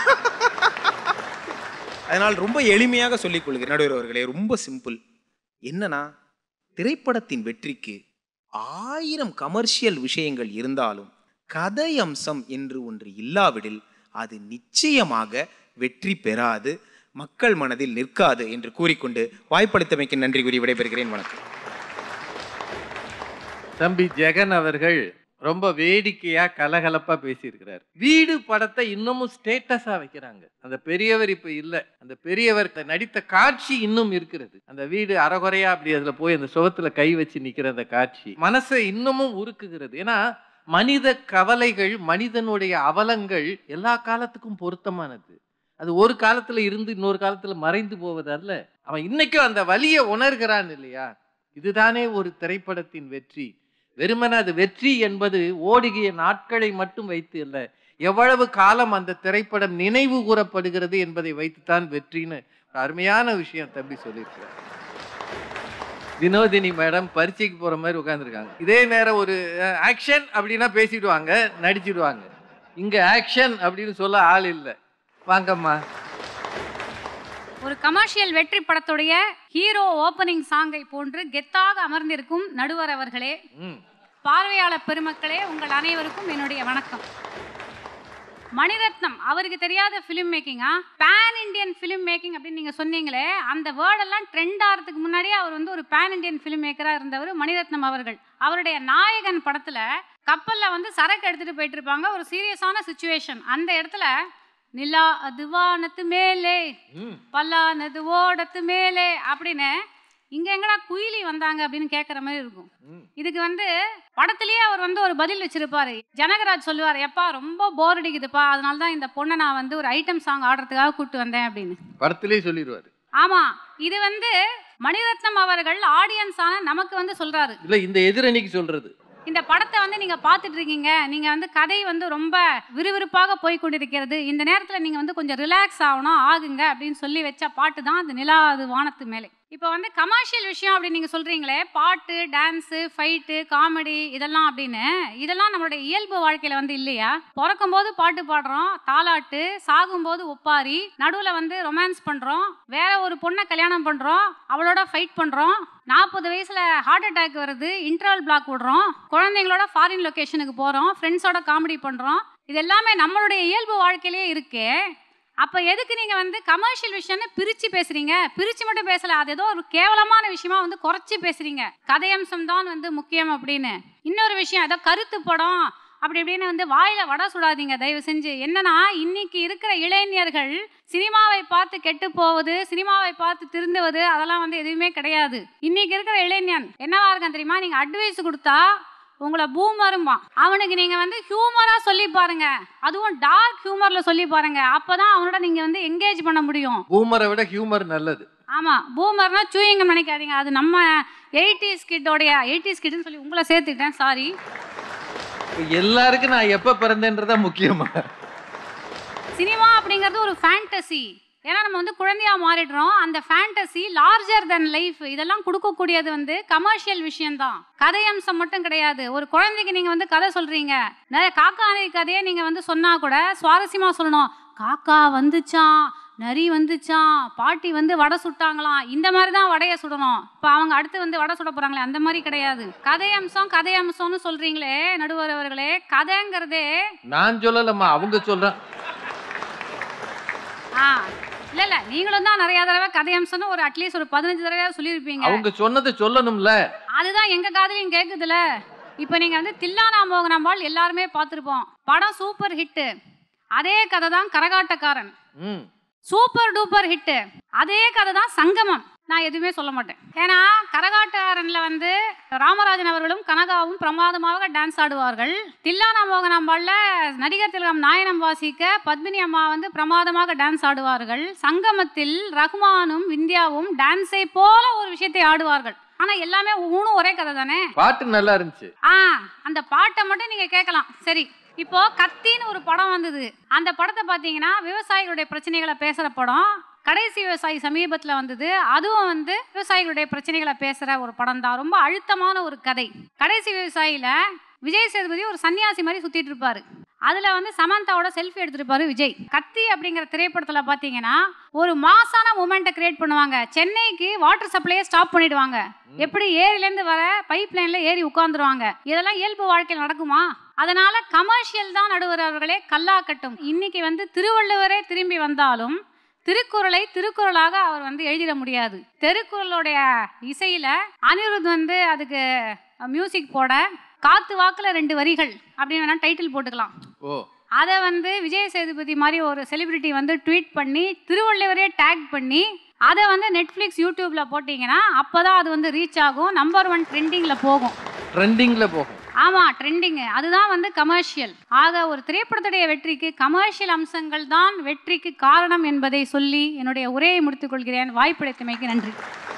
அதனால் ரொம்ப எளிமையாக சொல்லிக் கொள்கிறேன் நடுவர் அவர்களே ரொம்ப சிம்பிள் என்னன்னா திரைப்படத்தின் வெற்றிக்கு ஆயிரம் கமர்ஷியல் விஷயங்கள் இருந்தாலும் கதை அம்சம் என்று ஒன்று இல்லாவிடில் அது நிச்சயமாக வெற்றி பெறாது மக்கள் மனதில் நிற்காது என்று கூறிக்கொண்டு வாய்ப்பளித்தமைக்கு நன்றி கூறி விடைபெறுகிறேன் வணக்கம் தம்பி ஜெகன் அவர்கள் ரொம்ப வேடிக்கையா கலகலப்பா பேசியிருக்கிறார் வீடு படத்தை இன்னமும் ஸ்டேட்டஸா வைக்கிறாங்க அந்த பெரியவர் இப்ப இல்ல அந்த பெரியவர் நடித்த காட்சி இன்னும் இருக்கிறது அந்த வீடு அறகுறையா அப்படி அதுல போய் அந்த சுவத்துல கை வச்சு நிக்கிற அந்த காட்சி மனசை இன்னமும் உருக்குகிறது ஏன்னா மனித கவலைகள் மனிதனுடைய அவலங்கள் எல்லா காலத்துக்கும் பொருத்தமானது அது ஒரு காலத்துல இருந்து இன்னொரு காலத்துல மறைந்து போவதல்ல அவன் இன்னைக்கும் அந்த வலியை உணர்கிறான் இல்லையா இதுதானே ஒரு திரைப்படத்தின் வெற்றி வெறுமனே அது வெற்றி என்பது ஓடுகிய நாட்களை மட்டும் வைத்து அல்ல எவ்வளவு காலம் அந்த திரைப்படம் நினைவு கூறப்படுகிறது என்பதை வைத்துத்தான் வெற்றின்னு ஒரு அருமையான விஷயம் தம்பி சொல்லியிருக்கிறார் வினோதினி மேடம் பரீட்சைக்கு போற மாதிரி உட்காந்துருக்காங்க இதே நேரம் ஒரு ஆக்ஷன் அப்படின்னா பேசிடுவாங்க நடிச்சிடுவாங்க இங்க ஆக்ஷன் அப்படின்னு சொல்ல ஆள் இல்லை வாங்கம்மா ஒரு கமர்ஷியல் வெற்றி படத்துடைய ஹீரோ ஓப்பனிங் சாங்கை போன்று கெத்தாக அமர்ந்திருக்கும் நடுவர் அவர்களே ம் பார்வையாளர் பெருமக்களே உங்கள் அனைவருக்கும் என்னுடைய வணக்கம் மணிரத்னம் அவருக்கு தெரியாத ஃபிலிம் மேக்கிங்கா பேன் இண்டியன் ஃபிலிம் மேக்கிங் அப்படின்னு நீங்க சொன்னீங்களே அந்த வேர்டெல்லாம் ட்ரெண்ட் ஆகிறதுக்கு முன்னாடியே அவர் வந்து ஒரு பேன் இண்டியன் ஃபிலிம் மேக்கரா இருந்தவர் மணிரத்னம் அவர்கள் அவருடைய நாயகன் படத்துல கப்பல்ல வந்து சரக்கு எடுத்துட்டு போயிட்டு இருப்பாங்க ஒரு சீரியஸான சுச்சுவேஷன் அந்த இடத்துல நிலா அது வானத்து மேலே ம் பல்லானது ஓடத்து மேலே அப்படின்னு இங்க எங்கடா குயிலி வந்தாங்க அப்படின்னு கேட்குற மாதிரி இருக்கும் ம். இதுக்கு வந்து படத்திலேயே அவர் வந்து ஒரு பதில் வச்சிருப்பாரு ஜனகராஜ் சொல்லுவார் எப்பா ரொம்ப போர் அடிக்குதுப்பா அதனால தான் இந்த பொண்ணை நான் வந்து ஒரு ஐட்டம் சாங் ஆடுறதுக்காக கூப்பிட்டு வந்தேன் அப்படின்னு படத்திலே சொல்லிடுவாரு ஆமா இது வந்து மணிரத்னம் அவர்கள் ஆடியன்ஸான நமக்கு வந்து சொல்றாரு இல்ல இந்த எதிரணிக்கு சொல்றது இந்த படத்தை வந்து நீங்க பார்த்துட்டு இருக்கீங்க நீங்க வந்து கதை வந்து ரொம்ப விறுவிறுப்பாக போய் கொண்டிருக்கிறது இந்த நேரத்துல நீங்க வந்து கொஞ்சம் ரிலாக்ஸ் ஆகணும் ஆகுங்க அப்படின்னு சொல்லி வச்ச பாட்டு தான் அது நிலா அது வானத்து மேலே இப்போ வந்து கமர்ஷியல் விஷயம் அப்படின்னு நீங்க சொல்றீங்களே பாட்டு டான்ஸு ஃபைட்டு காமெடி இதெல்லாம் அப்படின்னு இதெல்லாம் நம்மளுடைய இயல்பு வாழ்க்கையில வந்து இல்லையா பிறக்கும் போது பாட்டு பாடுறோம் தாலாட்டு சாகும்போது ஒப்பாரி நடுவில் வந்து ரொமான்ஸ் பண்றோம் வேற ஒரு பொண்ணை கல்யாணம் பண்றோம் அவளோட ஃபைட் பண்றோம் நாற்பது வயசுல ஹார்ட் அட்டாக் வருது இன்டர்வல் பிளாக் விடுறோம் குழந்தைங்களோட ஃபாரின் லொகேஷனுக்கு போறோம் ஃப்ரெண்ட்ஸோட காமெடி பண்றோம் இது எல்லாமே நம்மளுடைய இயல்பு வாழ்க்கையிலே இருக்கு அப்போ எதுக்கு நீங்கள் வந்து கமர்ஷியல் விஷயம்னு பிரித்து பேசுகிறீங்க பிரித்து மட்டும் பேசல அது ஏதோ ஒரு கேவலமான விஷயமா வந்து குறைச்சி பேசுகிறீங்க கதையம்சம் தான் வந்து முக்கியம் அப்படின்னு இன்னொரு விஷயம் ஏதோ கருத்து படம் அப்படி இப்படின்னு வந்து வாயில வடை சுடாதீங்க தயவு செஞ்சு என்னன்னா இன்னைக்கு இருக்கிற இளைஞர்கள் சினிமாவை பார்த்து கெட்டு போவது சினிமாவை பார்த்து திருந்துவது அதெல்லாம் வந்து எதுவுமே கிடையாது இன்னைக்கு இருக்கிற இளைஞன் என்னவா இருக்கான் தெரியுமா நீங்க அட்வைஸ் கொடுத்தா உங்களை பூமரும்பா அவனுக்கு நீங்க வந்து ஹியூமரா சொல்லி பாருங்க அதுவும் டார்க் ஹியூமர்ல சொல்லி பாருங்க அப்பதான் அவனோட நீங்க வந்து என்கேஜ் பண்ண முடியும் பூமரை விட ஹியூமர் நல்லது ஆமா பூமர்னா சூயிங்க நினைக்காதீங்க அது நம்ம எயிட்டிஸ் கிட்டோடைய எயிட்டிஸ் கிட்னு சொல்லி உங்களை சேர்த்துக்கிட்டேன் சாரி இப்ப எல்லாருக்கும் நான் எப்ப பிறந்தேன்றதா முக்கியமா சினிமா அப்படிங்கிறது ஒரு ஃபேண்டசி ஏன்னா நம்ம வந்து குழந்தையா மாறிடுறோம் அந்த ஃபேண்டசி லார்ஜர் தென் லைஃப் இதெல்லாம் கொடுக்கக்கூடியது வந்து கமர்ஷியல் விஷயம்தான் கதை அம்சம் மட்டும் கிடையாது ஒரு குழந்தைக்கு நீங்க வந்து கதை சொல்றீங்க நிறைய காக்கா நரி கதையை நீங்க வந்து சொன்னா கூட சுவாரஸ்யமா சொல்லணும் காக்கா வந்துச்சான் நரி வந்துச்சான் பாட்டி வந்து வடை சுட்டாங்களாம் இந்த மாதிரி தான் வடையை சுடணும் இப்போ அவங்க அடுத்து வந்து வடை சுட போறாங்களே அந்த மாதிரி கிடையாது கதை அம்சம் கதை அம்சம்னு சொல்றீங்களே நடுவர் அவர்களே கதைங்கிறதே நான் சொல்லலம்மா அவங்க சொல்றேன் ஆ இல்ல இல்ல நீங்களும் தான் நிறைய தடவை கதை அம்சம்னு ஒரு அட்லீஸ்ட் ஒரு பதினஞ்சு தடவை சொல்லியிருப்பீங்க அவங்க சொன்னதை சொல்லணும்ல அதுதான் எங்க காதுலயும் கேக்குதுல இப்போ நீங்க வந்து தில்லானா மோகனாம்பாள் எல்லாருமே பார்த்துருப்போம் படம் சூப்பர் ஹிட்டு அதே கதை தான் கரகாட்டக்காரன் ம் சூப்பர் டூப்பர் ஹிட்டு அதே கதை தான் சங்கமம் நான் எதுவுமே சொல்ல மாட்டேன் ஏன்னா கரகாட்டக்காரன்ல வந்து ராமராஜன் அவர்களும் கனகாவும் பிரமாதமாக டான்ஸ் ஆடுவார்கள் தில்லானா மோகனாம்பாள்ல நடிகர் திலகம் நாயனம் வாசிக்க பத்மினி அம்மா வந்து பிரமாதமாக டான்ஸ் ஆடுவார்கள் சங்கமத்தில் ரஹ்மானும் விந்தியாவும் டான்ஸை போல ஒரு விஷயத்தை ஆடுவார்கள் ஆனா எல்லாமே ஊனும் ஒரே கதை தானே பாட்டு நல்லா இருந்துச்சு ஆ அந்த பாட்டை மட்டும் நீங்க கேட்கலாம் சரி இப்போ கத்தின்னு ஒரு படம் வந்தது அந்த படத்தை பார்த்தீங்கன்னா விவசாயிகளுடைய பிரச்சனைகளை பேசுற படம் கடைசி விவசாயி சமீபத்தில் வந்தது அதுவும் வந்து விவசாயிகளுடைய பிரச்சனைகளை பேசுற ஒரு படம் தான் ரொம்ப அழுத்தமான ஒரு கதை கடைசி விவசாயியில விஜய் சேதுபதி ஒரு சன்னியாசி மாதிரி சுத்திட்டு இருப்பாரு அதுல வந்து சமந்தாவோட செல்ஃபி எடுத்திருப்பாரு விஜய் கத்தி அப்படிங்கிற திரைப்படத்துல பாத்தீங்கன்னா ஒரு மாசான மூமெண்ட்டை கிரியேட் பண்ணுவாங்க சென்னைக்கு வாட்டர் சப்ளையை ஸ்டாப் பண்ணிடுவாங்க எப்படி ஏரியிலேருந்து வர பைப் லைன்ல ஏறி உட்காந்துருவாங்க இதெல்லாம் இயல்பு வாழ்க்கையில் நடக்குமா அதனால கமர்ஷியல் தான் நடுவர் அவர்களே கல்லாக்கட்டும் இன்னைக்கு வந்து திருவள்ளுவரே திரும்பி வந்தாலும் திருக்குறளை திருக்குறளாக அவர் வந்து எழுதிட முடியாது திருக்குறளுடைய இசையில அனிருத் வந்து அதுக்கு மியூசிக் போட காத்து வாக்குல ரெண்டு வரிகள் அப்படின்னு வேணா டைட்டில் போட்டுக்கலாம் ஓ அதை வந்து விஜய் சேதுபதி மாதிரி ஒரு செலிபிரிட்டி வந்து ட்வீட் பண்ணி திருவள்ளுவரே டேக் பண்ணி அதை வந்து நெட்ஃப்ளிக்ஸ் யூடியூப்ல போட்டிங்கன்னா அப்பதான் அது வந்து ரீச் ஆகும் நம்பர் ஒன் ட்ரெண்டிங்ல போகும் ட்ரெண்டிங்ல போகும் ஆமா ட்ரெண்டிங் அதுதான் வந்து கமர்ஷியல் ஆக ஒரு திரைப்படத்துடைய வெற்றிக்கு கமர்ஷியல் அம்சங்கள் தான் வெற்றிக்கு காரணம் என்பதை சொல்லி என்னுடைய உரையை முடித்துக் கொள்கிறேன் வாய்ப்பளித்தமைக்கு நன்றி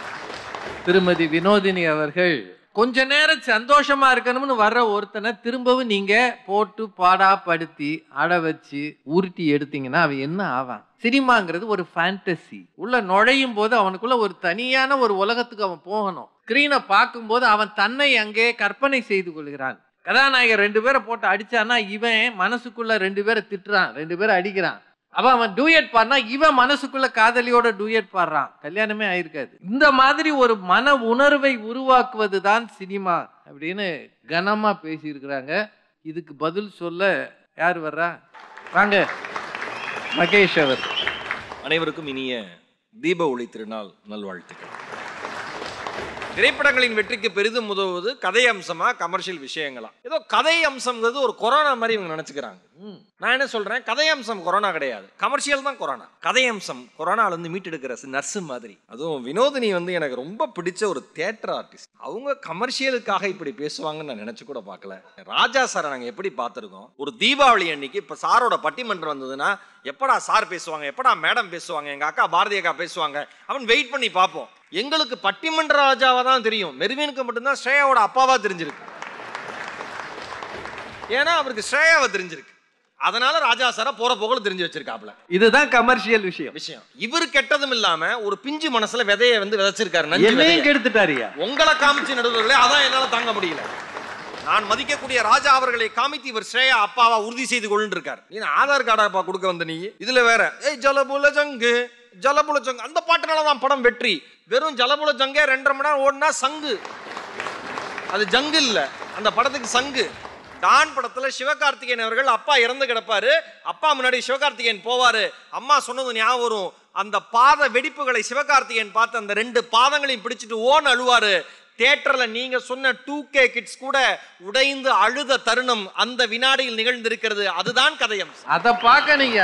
திருமதி வினோதினி அவர்கள் கொஞ்ச நேரம் சந்தோஷமா இருக்கணும்னு வர்ற ஒருத்தனை திரும்பவும் நீங்க போட்டு பாடாப்படுத்தி அட வச்சு உருட்டி எடுத்தீங்கன்னா அவன் என்ன ஆவான் சினிமாங்கிறது ஒரு ஃபேண்டசி உள்ள நுழையும் போது அவனுக்குள்ள ஒரு தனியான ஒரு உலகத்துக்கு அவன் போகணும் ஸ்கிரீனை பார்க்கும்போது அவன் தன்னை அங்கே கற்பனை செய்து கொள்கிறான் கதாநாயகர் ரெண்டு பேரை போட்டு அடிச்சான்னா இவன் மனசுக்குள்ள ரெண்டு பேரை திட்டுறான் ரெண்டு பேரை அடிக்கிறான் அவன் அவன் டூயட் பாடினா இவன் மனசுக்குள்ள காதலியோட டூயட் பாடுறான் கல்யாணமே ஆயிருக்காது இந்த மாதிரி ஒரு மன உணர்வை உருவாக்குவது தான் சினிமா அப்படின்னு கனமா பேசியிருக்கிறாங்க இதுக்கு பதில் சொல்ல யார் வர்றா வாங்க மகேஷ் அவர் அனைவருக்கும் இனிய தீப ஒளி திருநாள் நல்வாழ்த்துக்கள் திரைப்படங்களின் வெற்றிக்கு பெரிதும் உதவுவது கதை அம்சமா கமர்ஷியல் விஷயங்களா ஏதோ கதை அம்சம்ங்கிறது ஒரு கொரோனா மாதிரி இவங்க நினைச்சுக்கிறாங்க நான் என்ன சொல்றேன் கதை அம்சம் கொரோனா கிடையாது கமர்ஷியல் தான் கொரோனா கதை அம்சம் கொரோனால இருந்து மீட்டெடுக்கிற நர்ஸ் மாதிரி அதுவும் வினோதினி வந்து எனக்கு ரொம்ப பிடிச்ச ஒரு தியேட்டர் ஆர்டிஸ்ட் அவங்க கமர்ஷியலுக்காக இப்படி பேசுவாங்கன்னு நான் நினைச்சு கூட பார்க்கல ராஜா சாரை நாங்க எப்படி பார்த்துருக்கோம் ஒரு தீபாவளி அன்னைக்கு இப்ப சாரோட பட்டிமன்றம் வந்ததுன்னா எப்படா சார் பேசுவாங்க எப்படா மேடம் பேசுவாங்க எங்க அக்கா பாரதி அக்கா பேசுவாங்க அவன் வெயிட் பண்ணி பார்ப்போம் எங்களுக்கு பட்டிமன்ற ராஜாவா தான் தெரியும் மெர்வினுக்கு மட்டும்தான் ஸ்ரேயாவோட அப்பாவா தெரிஞ்சிருக்கு ஏன்னா அவருக்கு ஸ்ரேயாவை தெரிஞ்சிருக்கு அதனால ராஜா சாரை போற போகல தெரிஞ்சு வச்சிருக்காப்ல இதுதான் கமர்ஷியல் விஷயம் விஷயம் இவர் கெட்டதும் இல்லாம ஒரு பிஞ்சு மனசுல விதைய வந்து விதைச்சிருக்காரு நஞ்சு என்னையும் விதைய. கெடுத்துட்டாரியா உங்களை காமிச்சு நடுவர்களே அதான் என்னால தாங்க முடியல நான் மதிக்கக்கூடிய ராஜா அவர்களை காமித்து இவர் ஸ்ரேயா அப்பாவா உறுதி செய்து கொண்டு இருக்கார் நீ ஆதார் கார்டா கொடுக்க வந்த நீ இதுல வேற ஏய் ஜலபுல ஜங்கு ஜலபுல ஜங்கு அந்த பாட்டுனால தான் படம் வெற்றி வெறும் ஜலபுல ஜங்கே ரெண்டரை மணி நேரம் ஓடினா சங்கு அது ஜங்கு இல்ல அந்த படத்துக்கு சங்கு டான் படத்துல சிவகார்த்திகேயன் அவர்கள் அப்பா இறந்து கிடப்பாரு அப்பா முன்னாடி சிவகார்த்திகேயன் போவாரு அம்மா சொன்னது ஞாபகம் வரும் அந்த பாத வெடிப்புகளை சிவகார்த்திகேயன் பார்த்து அந்த ரெண்டு பாதங்களையும் பிடிச்சிட்டு ஓன் அழுவாரு தியேட்டர்ல நீங்க சொன்ன டூ கே கிட்ஸ் கூட உடைந்து அழுத தருணம் அந்த வினாடியில் நிகழ்ந்திருக்கிறது அதுதான் கதையம் அதை பார்க்க நீங்க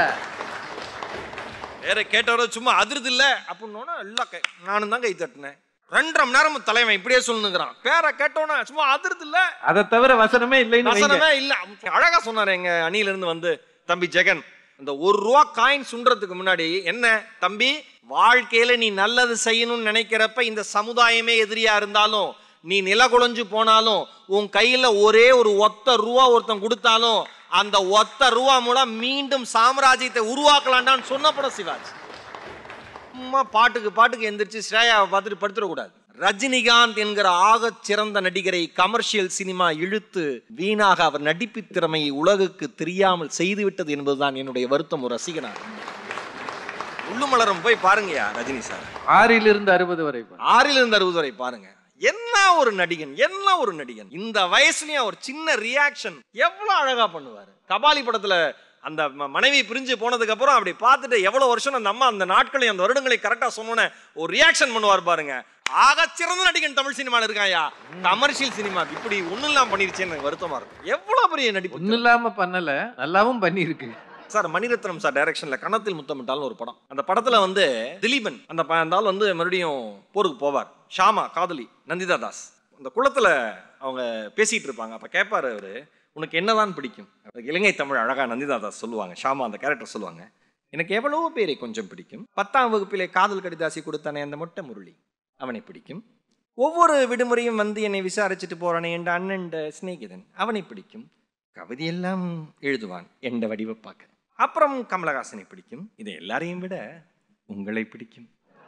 வேற கேட்டவர சும்மா அதிர்து இல்ல அப்படின்னோன்னா எல்லாம் கை நானும் தான் கை தட்டினேன் ரெண்டரை மணி நேரம் தலைவன் இப்படியே சொல்லுங்கிறான் பேரை கேட்டோன்னா சும்மா அதிர்து இல்ல அதை தவிர வசனமே இல்லைன்னு வைங்க. வசனமே இல்ல அழகா சொன்னாரு எங்க அணியில இருந்து வந்து தம்பி ஜெகன் இந்த ஒரு ரூபா காயின் சுன்றதுக்கு முன்னாடி என்ன தம்பி வாழ்க்கையில நீ நல்லது செய்யணும்னு நினைக்கிறப்ப இந்த சமுதாயமே எதிரியா இருந்தாலும் நீ நிலகுலைஞ்சு போனாலும் உன் கையில ஒரே ஒரு ஒத்த ரூபா ஒருத்தன் கொடுத்தாலும் அந்த ஒத்த ரூபா மூலம் மீண்டும் சாம்ராஜ்யத்தை உருவாக்கலாம்டான்னு சொன்ன படம் சிவாஜி சும்மா பாட்டுக்கு பாட்டுக்கு எந்திரிச்சு ஸ்ரேயாவை பார்த்துட்டு படுத்துடக்கூடாது ரஜினிகாந்த் என்கிற ஆகச் சிறந்த நடிகரை கமர்ஷியல் சினிமா இழுத்து வீணாக அவர் நடிப்பு திறமையை உலகுக்கு தெரியாமல் செய்துவிட்டது என்பதுதான் என்னுடைய வருத்தம் ஒரு ரசிகனாக உள்ளுமலரம் போய் பாருங்கயா ரஜினி சார் ஆறிலிருந்து அறுபது வரை பாருங்க. ஆறில் இருந்து அறுபது வரை பாருங்க என்ன ஒரு நடிகன் என்ன ஒரு நடிகன் இந்த வயசுலயும் ஒரு சின்ன ரியாக்ஷன் எவ்வளவு அழகா பண்ணுவாரு கபாலி படத்துல அந்த ம- மனைவி பிரிஞ்சு போனதுக்கு அப்புறம் அப்படி பார்த்துட்டு எவ்வளவு வருஷம் அந்த அம்மா அந்த நாட்களை அந்த வருடங்களை கரெக்டா சொன்னோன்னே ஒரு ரியாக்ஷன் பண்ணுவார் பாருங்க ஆக சிறந்த நடிகன் தமிழ் சினிமால இருக்காயா கமர்ஷியல் சினிமா இப்படி ஒண்ணும் இல்லாம பண்ணிருச்சேன்னு எனக்கு வருத்தமா இருக்கும் எவ்வளவு பெரிய நடிப்பு ஒன்றும் இல்லாம பண்ணல நல்லாவும் பண்ணியிருக்கு சார் மணிரத்னம் சார் டைரக்ஷன்ல கணத்தில் முத்தமிட்டால்னு ஒரு படம் அந்த படத்துல வந்து திலீபன் அந்த ப- அந்த ஆள் வந்து மறுபடியும் போருக்கு போவார் ஷாமா காதலி நந்திதா தாஸ் அந்த குளத்துல அவங்க பேசிட்டு இருப்பாங்க அப்ப கேட்பாரு அவரு உனக்கு என்னதான் பிடிக்கும் அதுக்கு இலங்கை தமிழ் அழகா நந்திதா தாஸ் சொல்லுவாங்க ஷாமா அந்த கேரக்டர் சொல்லுவாங்க எனக்கு எவ்வளவோ பேரை கொஞ்சம் பிடிக்கும் பத்தாம் வகுப்பிலே காதல் கடிதாசி கொடுத்தானே அந்த மொட்டை முரளி அவனை பிடிக்கும் ஒவ்வொரு விடுமுறையும் வந்து என்னை விசாரிச்சுட்டு போறானே என் அண்ணன் சிநேகிதன் அவனை பிடிக்கும் கவிதையெல்லாம் எழுதுவான் என்ற வடிவ பார்க்க அப்புறம் கமலஹாசனை பிடிக்கும் இதை எல்லாரையும் விட உங்களை பிடிக்கும்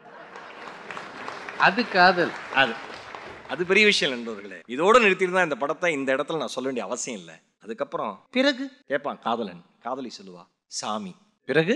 அது காதல் அது அது பெரிய விஷயம் நண்பர்களே இதோட நிறுத்தியிருந்தா இந்த படத்தை இந்த இடத்துல நான் சொல்ல வேண்டிய அவசியம் இல்லை அதுக்கப்புறம் பிறகு கேட்பான் காதலன் காதலி சொல்லுவா சாமி பிறகு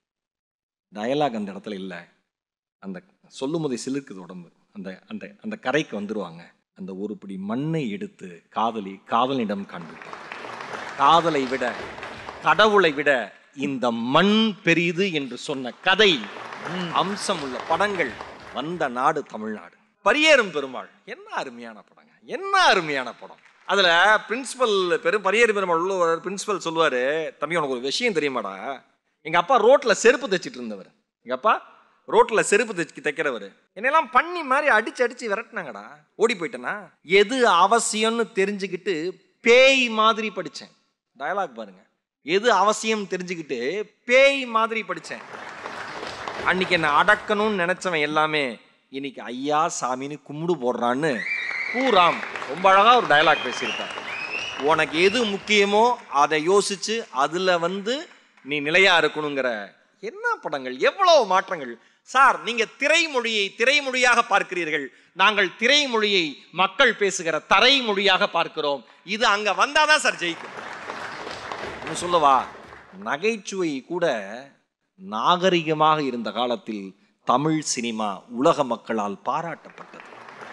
டயலாக் அந்த இடத்துல இல்லை அந்த சொல்லும் போதே சிலுக்குது உடம்பு அந்த அந்த அந்த கரைக்கு வந்துருவாங்க அந்த ஒரு பிடி மண்ணை எடுத்து காதலி காதலிடம் காண்பிப்பான் காதலை விட கடவுளை விட இந்த மண் பெரிது என்று சொன்ன கதை அம்சம் உள்ள படங்கள் வந்த நாடு தமிழ்நாடு பரியேறும் பெருமாள் என்ன அருமையான படங்க என்ன அருமையான படம் அதுல பிரின்சிபல் பெரும் பரியேறும் பெருமாள் உள்ள ஒரு பிரின்சிபல் சொல்லுவாரு தம்பி உனக்கு ஒரு விஷயம் தெரியுமாடா எங்க அப்பா ரோட்ல செருப்பு தைச்சிட்டு இருந்தவர் எங்க அப்பா ரோட்ல செருப்பு தைச்சு தைக்கிறவர் என்னெல்லாம் பண்ணி மாதிரி அடிச்சு அடிச்சு விரட்டினாங்கடா ஓடி போயிட்டேனா எது அவசியம்னு தெரிஞ்சுக்கிட்டு பேய் மாதிரி படிச்சேன் டயலாக் பாருங்க எது அவசியம் தெரிஞ்சுக்கிட்டு பேய் மாதிரி படிச்சேன் அன்னைக்கு என்ன அடக்கணும்னு நினைச்சவன் எல்லாமே இன்னைக்கு ஐயா சாமின்னு கும்பிடு போடுறான்னு பூராம் ரொம்ப அழகா ஒரு டயலாக் பேசியிருப்பார் உனக்கு எது முக்கியமோ அதை யோசிச்சு அதுல வந்து நீ நிலையா இருக்கணுங்கிற என்ன படங்கள் எவ்வளவு மாற்றங்கள் சார் நீங்க திரைமொழியை திரைமொழியாக பார்க்கிறீர்கள் நாங்கள் திரைமொழியை மக்கள் பேசுகிற தரைமொழியாக பார்க்கிறோம் இது அங்க வந்தாதான் சார் ஜெயிக்கும் இன்னும் சொல்லவா நகைச்சுவை கூட நாகரிகமாக இருந்த காலத்தில் தமிழ் சினிமா உலக மக்களால் பாராட்டப்பட்டது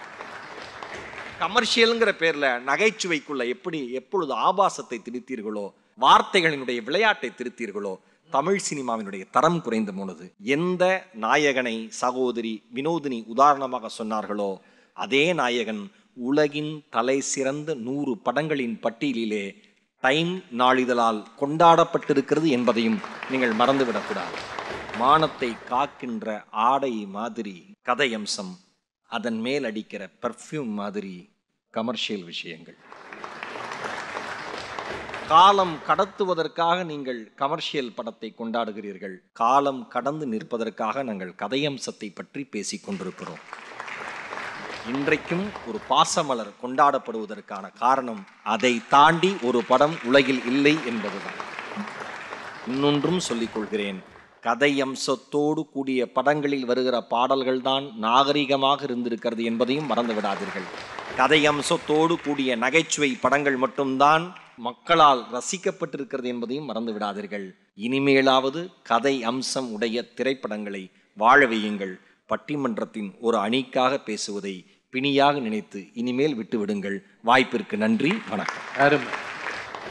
கமர்ஷியலுங்கிற பேர்ல நகைச்சுவைக்குள்ள எப்படி எப்பொழுது ஆபாசத்தை திரித்தீர்களோ வார்த்தைகளினுடைய விளையாட்டை திருத்தீர்களோ தமிழ் சினிமாவினுடைய தரம் குறைந்து போனது எந்த நாயகனை சகோதரி வினோதினி உதாரணமாக சொன்னார்களோ அதே நாயகன் உலகின் தலை சிறந்த நூறு படங்களின் பட்டியலிலே டைம் நாளிதழால் கொண்டாடப்பட்டிருக்கிறது என்பதையும் நீங்கள் மறந்துவிடக்கூடாது மானத்தை காக்கின்ற ஆடை மாதிரி கதையம்சம் அதன் மேல் அடிக்கிற பெர்ஃப்யூம் மாதிரி கமர்ஷியல் விஷயங்கள் காலம் கடத்துவதற்காக நீங்கள் கமர்ஷியல் படத்தை கொண்டாடுகிறீர்கள் காலம் கடந்து நிற்பதற்காக நாங்கள் கதையம்சத்தை பற்றி பேசிக் கொண்டிருக்கிறோம் இன்றைக்கும் ஒரு பாசமலர் கொண்டாடப்படுவதற்கான காரணம் அதை தாண்டி ஒரு படம் உலகில் இல்லை என்பதுதான் இன்னொன்றும் சொல்லிக் கொள்கிறேன் கதை அம்சத்தோடு கூடிய படங்களில் வருகிற பாடல்கள் தான் நாகரிகமாக இருந்திருக்கிறது என்பதையும் மறந்து விடாதீர்கள் கதை அம்சத்தோடு கூடிய நகைச்சுவை படங்கள் மட்டும்தான் மக்களால் ரசிக்கப்பட்டிருக்கிறது என்பதையும் மறந்து விடாதீர்கள் இனிமேலாவது கதை அம்சம் உடைய திரைப்படங்களை வாழ வையுங்கள் பட்டிமன்றத்தின் ஒரு அணிக்காக பேசுவதை பிணியாக நினைத்து இனிமேல் விட்டுவிடுங்கள் வாய்ப்பிற்கு நன்றி வணக்கம் அருமை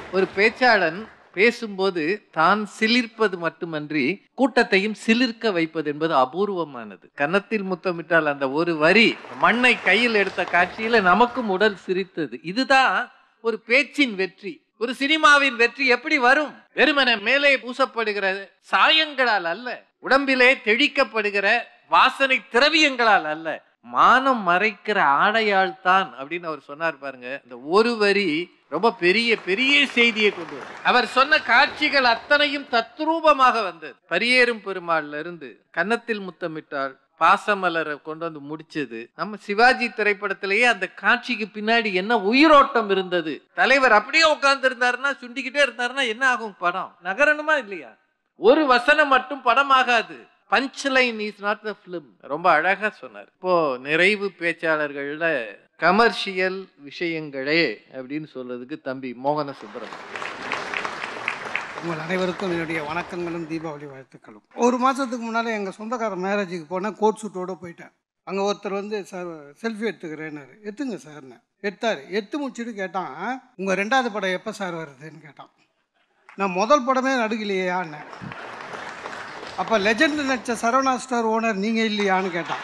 ஒரு பேச்சாளன் பேசும்போது தான் சிலிர்ப்பது மட்டுமன்றி கூட்டத்தையும் சிலிர்க்க வைப்பது என்பது அபூர்வமானது கன்னத்தில் முத்தமிட்டால் அந்த ஒரு வரி மண்ணை கையில் எடுத்த காட்சியில நமக்கும் உடல் சிரித்தது இதுதான் ஒரு பேச்சின் வெற்றி ஒரு சினிமாவின் வெற்றி எப்படி வரும் வெறுமனே மேலே பூசப்படுகிற சாயங்களால் அல்ல உடம்பிலே தெளிக்கப்படுகிற வாசனை திரவியங்களால் அல்ல மானம் மறைக்கிற ஆடையால் தான் அப்படின்னு அவர் சொன்னார் பாருங்க இந்த ஒரு வரி ரொம்ப பெரிய பெரிய செய்தியை கொண்டு வந்தது அவர் சொன்ன காட்சிகள் அத்தனையும் தத்ரூபமாக வந்தது பரியேறும் பெருமாள்ல இருந்து கன்னத்தில் முத்தமிட்டால் பாசமலரை கொண்டு வந்து முடிச்சது நம்ம சிவாஜி திரைப்படத்திலேயே அந்த காட்சிக்கு பின்னாடி என்ன உயிரோட்டம் இருந்தது தலைவர் அப்படியே உட்கார்ந்து இருந்தாருன்னா சுண்டிக்கிட்டே இருந்தாருன்னா என்ன ஆகும் படம் நகரணுமா இல்லையா ஒரு வசனம் மட்டும் படமாகாது punch line is not the film ரொம்ப அழகா சொன்னார் இப்போ நிறைவு பேச்சாளர்கள்ல கமர்ஷியல் விஷயங்களே அப்படின்னு சொல்றதுக்கு தம்பி மோகன சுப்பிரமணியம் உங்கள் அனைவருக்கும் என்னுடைய வணக்கங்களும் தீபாவளி வாழ்த்துக்களும் ஒரு மாதத்துக்கு முன்னால் எங்கள் சொந்தக்கார மேரேஜுக்கு போனேன் கோட் சூட்டோடு போயிட்டேன் அங்கே ஒருத்தர் வந்து சார் செல்ஃபி எடுத்துக்கிறேன்னாரு எடுத்துங்க சார்னு எடுத்தார் எடுத்து முடிச்சுட்டு கேட்டான் உங்கள் ரெண்டாவது படம் எப்போ சார் வருதுன்னு கேட்டான் நான் முதல் படமே நடுக்கலையான்னு அப்போ லெஜெண்ட் நடிச்ச சரவணா ஸ்டார் ஓனர் நீங்கள் இல்லையான்னு கேட்டான்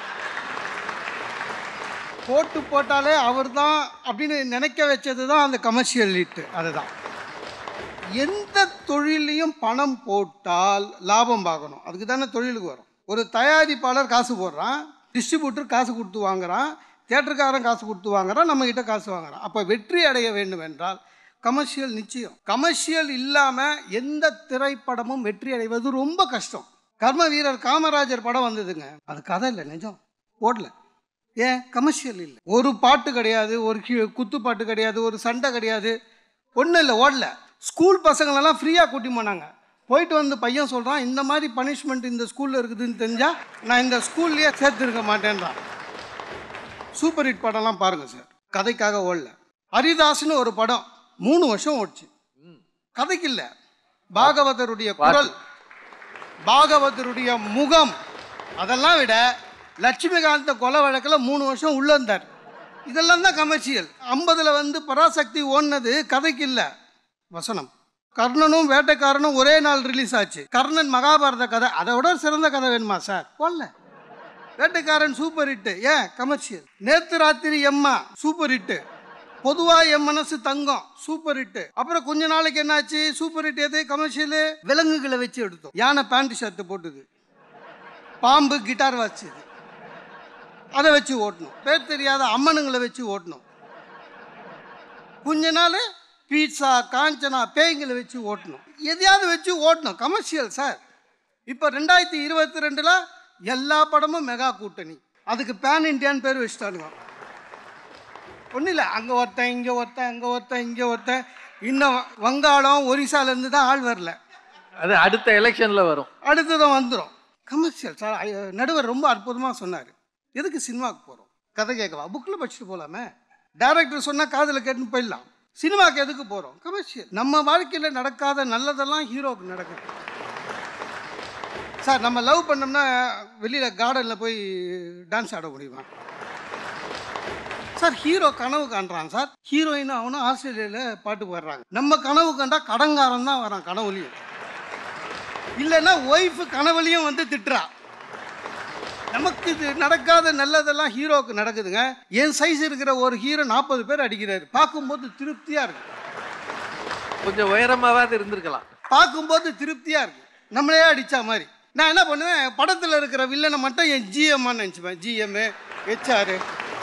போட்டு போட்டாலே அவர் தான் அப்படின்னு நினைக்க வச்சது தான் அந்த கமர்ஷியல் ஹிட்டு அதுதான் எந்த தொழிலையும் பணம் போட்டால் லாபம் பார்க்கணும் அதுக்கு தானே தொழிலுக்கு வரும் ஒரு தயாரிப்பாளர் காசு போடுறான் டிஸ்ட்ரிபியூட்டர் காசு கொடுத்து வாங்குறான் தேட்டருக்காரன் காசு கொடுத்து வாங்குறான் நம்மக்கிட்ட காசு வாங்குறான் அப்போ வெற்றி அடைய வேண்டும் என்றால் கமர்ஷியல் நிச்சயம் கமர்ஷியல் இல்லாமல் எந்த திரைப்படமும் வெற்றி அடைவது ரொம்ப கஷ்டம் கர்ம வீரர் காமராஜர் படம் வந்ததுங்க அது கதை இல்லை நிஜம் ஓடல ஏன் கமர்ஷியல் இல்லை ஒரு பாட்டு கிடையாது ஒரு கி- குத்து பாட்டு கிடையாது ஒரு சண்டை கிடையாது ஒன்றும் இல்லை ஓடல ஸ்கூல் பசங்களெல்லாம் ஃப்ரீயாக கூட்டி போனாங்க போயிட்டு வந்து பையன் சொல்கிறான் இந்த மாதிரி பனிஷ்மெண்ட் இந்த ஸ்கூலில் இருக்குதுன்னு தெரிஞ்சால் நான் இந்த ஸ்கூல்லையே சேர்த்துருக்க மாட்டேன்றான் சூப்பர் ஹிட் படம்லாம் பாருங்கள் சார் கதைக்காக ஓடல ஹரிதாஸ்னு ஒரு படம் மூணு வருஷம் ஓடிச்சு கதைக்கு இல்லை பாகவதருடைய குரல் பாகவதருடைய முகம் அதெல்லாம் விட லட்சுமிகாந்த கொலை வழக்கில் மூணு வருஷம் உள்ள இருந்தார் இதெல்லாம் தான் கமர்ஷியல் ஐம்பதில் வந்து பராசக்தி ஓடினது கதைக்கு இல்லை வசனம் கர்ணனும் வேட்டைக்காரனும் ஒரே நாள் ரிலீஸ் ஆச்சு கர்ணன் மகாபாரத கதை அதை விட சிறந்த கதை வேணுமா சார் போடல வேட்டைக்காரன் சூப்பர் ஹிட்டு ஏன் கமர்ஷியல் நேத்து ராத்திரி எம்மா சூப்பர் ஹிட்டு பொதுவா என் மனசு தங்கம் சூப்பர் ஹிட்டு அப்புறம் கொஞ்ச நாளைக்கு என்னாச்சு சூப்பர் ஹிட் எது கமர்ஷியலு விலங்குகளை வச்சு எடுத்தோம் யானை பேண்ட் ஷர்ட் போட்டுது பாம்பு கிட்டார் வாச்சுது அதை வச்சு ஓட்டணும் பேர் தெரியாத அம்மனுங்களை வச்சு ஓட்டணும் கொஞ்ச நாள் பீட்சா காஞ்சனா பேய்களை வச்சு ஓட்டணும் எதையாவது வச்சு ஓட்டணும் கமர்ஷியல் சார் இப்போ ரெண்டாயிரத்தி இருபத்தி ரெண்டில் எல்லா படமும் மெகா கூட்டணி அதுக்கு பேன் இண்டியான்னு பேர் வச்சுட்டானுங்க ஒன்றும் இல்லை அங்கே ஒருத்தன் இங்கே ஒருத்தன் அங்கே ஒருத்தன் இங்கே ஒருத்தன் இன்னும் வங்காளம் ஒரிசாலேருந்து தான் ஆள் வரல அது அடுத்த எலெக்ஷன்ல வரும் அடுத்ததும் வந்துடும் கமர்ஷியல் சார் ஐ- நடுவர் ரொம்ப அற்புதமாக சொன்னார் எதுக்கு சினிமாவுக்கு போகிறோம் கதை கேட்கவா புக்கில் படிச்சுட்டு போகலாமே டேரக்டர் சொன்னால் காதில் கேட்டுன்னு போயிடலாம் சினிமாவுக்கு எதுக்கு போகிறோம் கமர்ஷியல் நம்ம வாழ்க்கையில் நடக்காத நல்லதெல்லாம் ஹீரோவுக்கு நடக்குது சார் நம்ம லவ் பண்ணோம்னா வெளியில் கார்டனில் போய் டான்ஸ் ஆட முடியுமா சார் ஹீரோ கனவு காண்றான் சார் ஹீரோயின் அவனும் ஆஸ்திரேலியாவில் பாட்டு பாடுறாங்க நம்ம கனவு கண்டா கடங்காரன் தான் வரான் கனவுலையும் இல்லைன்னா ஒய்ஃபு கனவுலையும் வந்து திட்டுறா நமக்கு இது நடக்காத நல்லதெல்லாம் ஹீரோவுக்கு நடக்குதுங்க என் சைஸ் இருக்கிற ஒரு ஹீரோ நாற்பது பேர் அடிக்கிறாரு பார்க்கும்போது திருப்தியாக இருக்கு கொஞ்சம் உயரமாவது இருந்திருக்கலாம் பார்க்கும்போது திருப்தியாக இருக்கு நம்மளே அடித்தா மாதிரி நான் என்ன பண்ணுவேன் படத்தில் இருக்கிற வில்லனை மட்டும் என் ஜிஎம்மான்னு நினச்சிப்பேன் ஜிஎம்மு ஹெச்ஆர்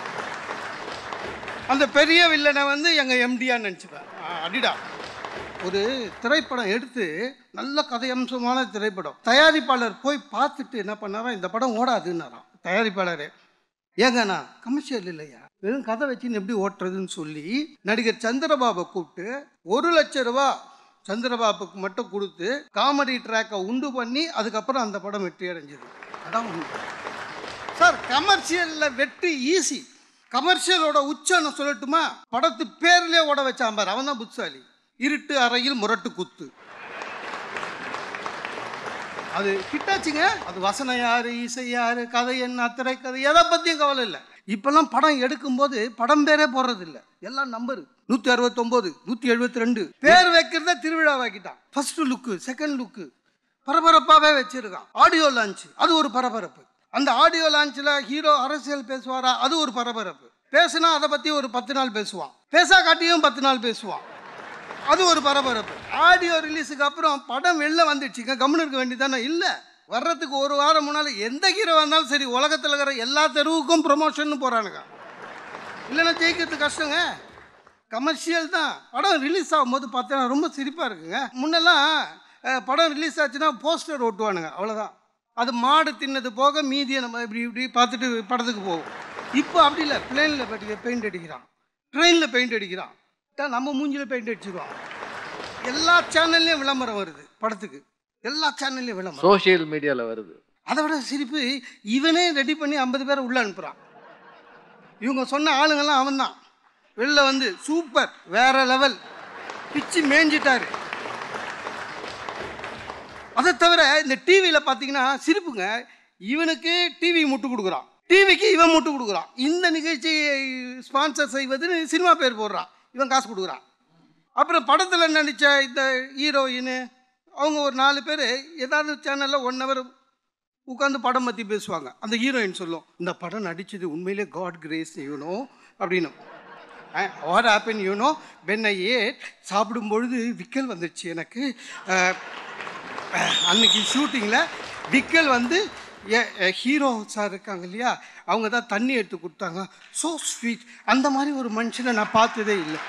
அந்த பெரிய வில்லனை வந்து எங்கள் எம்டியான்னு நினச்சிப்பேன் அடிடா ஒரு திரைப்படம் எடுத்து நல்ல கதையம்சமான திரைப்படம் தயாரிப்பாளர் போய் பார்த்துட்டு என்ன பண்ணாராம் இந்த படம் ஓடாதுன்னாராம் தயாரிப்பாளரே ஏங்கண்ணா கமர்ஷியல் இல்லையா வெறும் கதை வச்சுன்னு எப்படி ஓட்டுறதுன்னு சொல்லி நடிகர் சந்திரபாபை கூப்பிட்டு ஒரு லட்ச ரூபா சந்திரபாபுக்கு மட்டும் கொடுத்து காமெடி ட்ராக்கை உண்டு பண்ணி அதுக்கப்புறம் அந்த படம் வெற்றி அடைஞ்சது அதான் உண்மை சார் கமர்ஷியலில் வெற்றி ஈஸி கமர்ஷியலோட உச்சம்னு சொல்லட்டுமா படத்து பேர்லயே ஓட வச்சான் பாரு அவன் தான் புத்தாலி இருட்டு அறையில் முரட்டு குத்து அது ஹிட்டாச்சுங்க அது வசனம் யாரு இசை யாரு கதை என்ன திரைக்கதை எதை பற்றியும் கவலை இல்லை இப்பெல்லாம் படம் எடுக்கும்போது படம் பேரே போடுறது இல்லை எல்லாம் நம்பரு நூற்றி அறுபத்தொம்போது நூற்றி எழுபத்தி ரெண்டு பேர் வைக்கிறத திருவிழாவாக்கிட்டான் ஃபர்ஸ்ட் லுக்கு செகண்ட் லுக்கு பரபரப்பாகவே வச்சிருக்கான் ஆடியோ லான்ச் அது ஒரு பரபரப்பு அந்த ஆடியோ லான்ச்சில் ஹீரோ அரசியல் பேசுவாரா அது ஒரு பரபரப்பு பேசுனா அதை பற்றி ஒரு பத்து நாள் பேசுவான் பேசா காட்டியும் பத்து நாள் பேசுவான் அது ஒரு பரபரப்பு ஆடியோ ரிலீஸுக்கு அப்புறம் படம் வெளில வந்துடுச்சுங்க கம்முன்னு இருக்க வேண்டியதானே இல்லை வர்றதுக்கு ஒரு வாரம் முன்னால் எந்த ஹீரோ வந்தாலும் சரி உலகத்தில் இருக்கிற எல்லா தெருவுக்கும் ப்ரொமோஷன் போகிறானுங்க இல்லைன்னா ஜெயிக்கிறது கஷ்டங்க கமர்ஷியல் தான் படம் ரிலீஸ் ஆகும்போது பார்த்தா ரொம்ப சிரிப்பாக இருக்குங்க முன்னெல்லாம் அஹ், படம் ரிலீஸ் ஆச்சுன்னா போஸ்டர் ஒட்டுவானுங்க அவ்வளோதான் அது மாடு தின்னது போக மீதியை நம்ம இப்படி இப்படி பார்த்துட்டு படத்துக்கு போவோம் இப்போ அப்படி இல்லை பிளேனில் பெயிண்ட் அடிக்கிறான் ட்ரெயினில் பெயிண்ட் அடிக்கிறான் தான் நம்ம மூஞ்சியில் பெயிண்ட் அடிச்சிருவான் எல்லா சேனல்லையும் விளம்பரம் வருது படத்துக்கு எல்லா சேனல்லையும் விளம்பரம் சோஷியல் மீடியால வருது அதை விட சிரிப்பு இவனே ரெடி பண்ணி ஐம்பது பேரை உள்ள அனுப்புகிறான் இவங்க சொன்ன ஆளுங்கெல்லாம் அவன்தான் வெளில வந்து சூப்பர் வேற லெவல் பிச்சு மேய்ஞ்சிட்டாரு அதை தவிர இந்த டிவியில் பார்த்தீங்கன்னா சிரிப்புங்க இவனுக்கு டிவி முட்டு கொடுக்குறான் டிவிக்கு இவன் முட்டு கொடுக்குறான் இந்த நிகழ்ச்சியை ஸ்பான்சர் செய்வதுன்னு சினிமா பேர் போடுறான் இவன் காசு கொடுக்குறான் அப்புறம் படத்தில் நடித்த இந்த ஹீரோயின் அவங்க ஒரு நாலு பேர் ஏதாவது சேனலில் ஒன் ஹவர் உட்காந்து படம் பற்றி பேசுவாங்க அந்த ஹீரோயின் சொல்லும் இந்த படம் நடித்தது உண்மையிலே காட் கிரேஸ் யூனோ அப்படின்னு what happen you know when I சாப்பிடும் பொழுது விக்கல் வந்துடுச்சு எனக்கு அஹ், அஹ், அன்னைக்கு ஷூட்டிங்கில் விக்கல் வந்து ஹீரோ சார் இருக்காங்க இல்லையா அவங்க தான் தண்ணி எடுத்து கொடுத்தாங்க ஸோ ஸ்வீட் அந்த மாதிரி ஒரு மனுஷனை நான் பார்த்ததே இல்லை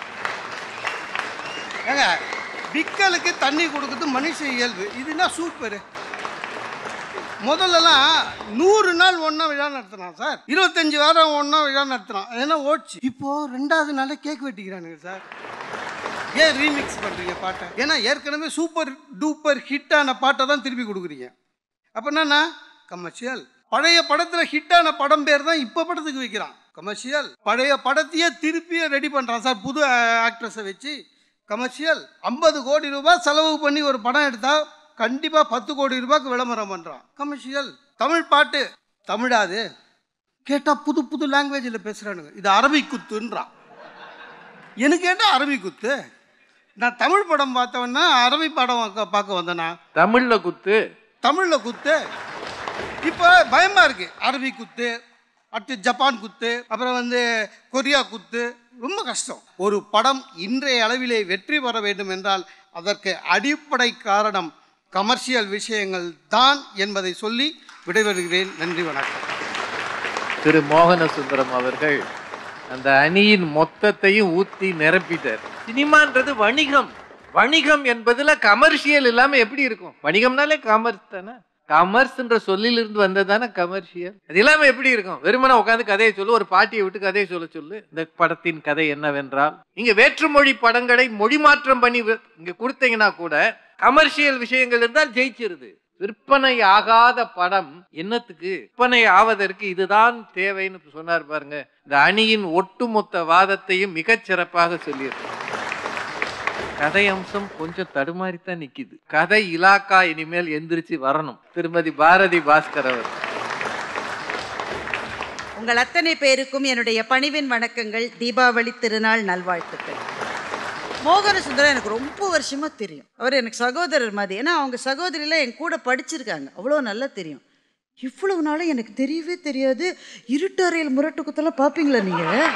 ஏங்க விக்கலுக்கு தண்ணி கொடுக்குறது மனுஷ இயல்பு இதுனா சூப்பரு முதல்லலாம் நூறு நாள் ஒன்றா விழா நடத்தினான் சார் இருபத்தஞ்சு வாரம் ஒன்றா விழா நடத்தினான் ஏன்னா ஓடிச்சு இப்போ ரெண்டாவது நாளே கேக் வெட்டிக்கிறானுங்க சார் ஏன் ரீமிக்ஸ் பண்ணுறீங்க பாட்டை ஏன்னா ஏற்கனவே சூப்பர் டூப்பர் ஹிட்டான பாட்டை தான் திருப்பி கொடுக்குறீங்க அப்போ என்னன்னா கமர்ஷியல் பழைய படத்தில் ஹிட்டான படம் பேர் தான் இப்போ படத்துக்கு வைக்கிறான் கமர்ஷியல் பழைய படத்தையே திருப்பியே ரெடி பண்ணுறான் சார் புது ஆக்ட்ரஸை வச்சு கமர்ஷியல் ஐம்பது கோடி ரூபாய் செலவு பண்ணி ஒரு படம் எடுத்தால் கண்டிப்பாக பத்து கோடி ரூபாய்க்கு விளம்பரம் பண்ணுறான் கமர்ஷியல் தமிழ் பாட்டு தமிழாது கேட்டால் புது புது லாங்குவேஜில் பேசுகிறானுங்க இது அரபி குத்துன்றான் எனக்கு கேட்டால் அரபி குத்து நான் தமிழ் படம் பார்த்தவன்னா அரபி படம் பார்க்க- பார்க்க வந்தேனா தமிழ்ல குத்து தமிழில் குத்து இப்போ பயமாக இருக்குது அரபி குத்து அடுத்து ஜப்பான் குத்து அப்புறம் வந்து கொரியா குத்து ரொம்ப கஷ்டம் ஒரு படம் இன்றைய அளவிலே வெற்றி பெற வேண்டும் என்றால் அதற்கு அடிப்படை காரணம் கமர்ஷியல் விஷயங்கள் தான் என்பதை சொல்லி விடைபெறுகிறேன் நன்றி வணக்கம் திரு மோகன சுந்தரம் அவர்கள் அந்த அணியின் மொத்தத்தையும் ஊத்தி நிரப்பிட்டார் சினிமான்றது வணிகம் வணிகம் என்பதுல கமர்ஷியல் இல்லாம எப்படி இருக்கும் வணிகம்னாலே காமர்ஸ் தானே காமர்ஸ்ன்ற சொல்லிலிருந்து வந்தது தானே கமர்ஷியல் அது இல்லாம எப்படி இருக்கும் வெறுமனே உட்காந்து கதையை சொல்லு ஒரு பாட்டியை விட்டு கதையை சொல்ல சொல்லு இந்த படத்தின் கதை என்னவென்றால் நீங்க வேற்றுமொழி படங்களை மொழி மாற்றம் பண்ணி வி- இங்க கொடுத்தீங்கன்னா கூட கமர்ஷியல் விஷயங்கள் இருந்தால் ஜெயிச்சிருது விற்பனை ஆகாத படம் என்னத்துக்கு விற்பனை ஆவதற்கு இதுதான் தேவைன்னு சொன்னார் பாருங்க இந்த அணியின் ஒட்டுமொத்த வாதத்தையும் மிகச் சிறப்பாக சொல்லியிருக்கு கதை அம்சம் கொஞ்சம் தடுமாறித்தான் நிக்குது கதை இலாக்கா இனிமேல் எந்திரிச்சு வரணும் திருமதி பாரதி பாஸ்கர் அவர் உங்கள் அத்தனை பேருக்கும் என்னுடைய பணிவின் வணக்கங்கள் தீபாவளி திருநாள் நல்வாழ்த்துக்கள் மோகன சுந்தரம் எனக்கு ரொம்ப வருஷமா தெரியும் அவர் எனக்கு சகோதரர் மாதிரி ஏன்னா அவங்க சகோதரிலாம் என் கூட படிச்சிருக்காங்க அவ்வளோ நல்லா தெரியும் இவ்வளவு நாளும் எனக்கு தெரியவே தெரியாது இருட்டறையில் முரட்டு குத்தெல்லாம் பார்ப்பீங்களா நீங்கள்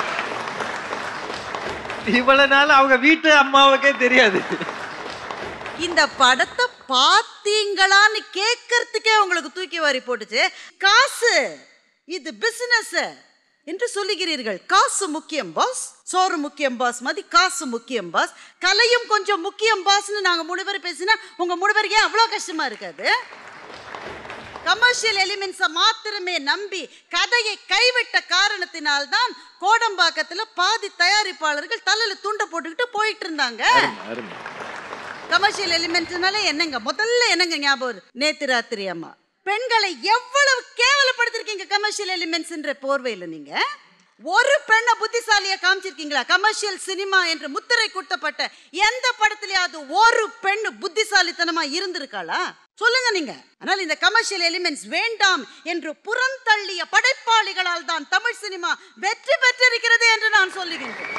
இவ்வளவு நாள் அவங்க வீட்டு அம்மாவுக்கே தெரியாது இந்த படத்தை பார்த்தீங்களான்னு கேட்கறதுக்கே உங்களுக்கு தூக்கி வாரி போட்டுச்சு காசு இது பிசினஸ் என்று சொல்லுகிறீர்கள் காசு முக்கியம் பாஸ் சோறு முக்கியம் பாஸ் மாதிரி காசு முக்கியம் பாஸ் கலையும் கொஞ்சம் முக்கியம் பாஸ்னு நாங்க மூணு பேர் பேசினா உங்க மூணு பேருக்கு ஏன் அவ்வளோ கஷ்டமா இருக்காது கமர்ஷியல் எலிமெண்ட்ஸை மாத்திரமே நம்பி கதையை கைவிட்ட காரணத்தினால்தான் கோடம்பாக்கத்துல பாதி தயாரிப்பாளர்கள் தலையில துண்டை போட்டுக்கிட்டு போயிட்டு இருந்தாங்க அருமை கமர்ஷியல் எலிமெண்ட்னால என்னங்க முதல்ல என்னங்க ஞாபகம் வருது? நேத்து ராத்திரி அம்மா பெண்களை எவ்வளவு கேவலப்படுத்திருக்கீங்க கமர்ஷியல் எலிமெண்ட்ஸ்ன்ற போர்வையில நீங்க ஒரு பெண்ணை புத்திசாலியா காமிச்சிருக்கீங்களா கமர்ஷியல் சினிமா என்று முத்திரை குட்டப்பட்ட எந்த படத்திலேயாவது ஒரு பெண்ணு புத்திசாலித்தனமா இருந்திருக்காளா சொல்லுங்க நீங்க ஆனால் இந்த கமர்ஷியல் எலிமெண்ட்ஸ் வேண்டாம் என்று புறந்தள்ளிய படைப்பாளிகளால் தான் தமிழ் சினிமா வெற்றி பெற்றிருக்கிறது என்று நான் சொல்லுகின்றேன்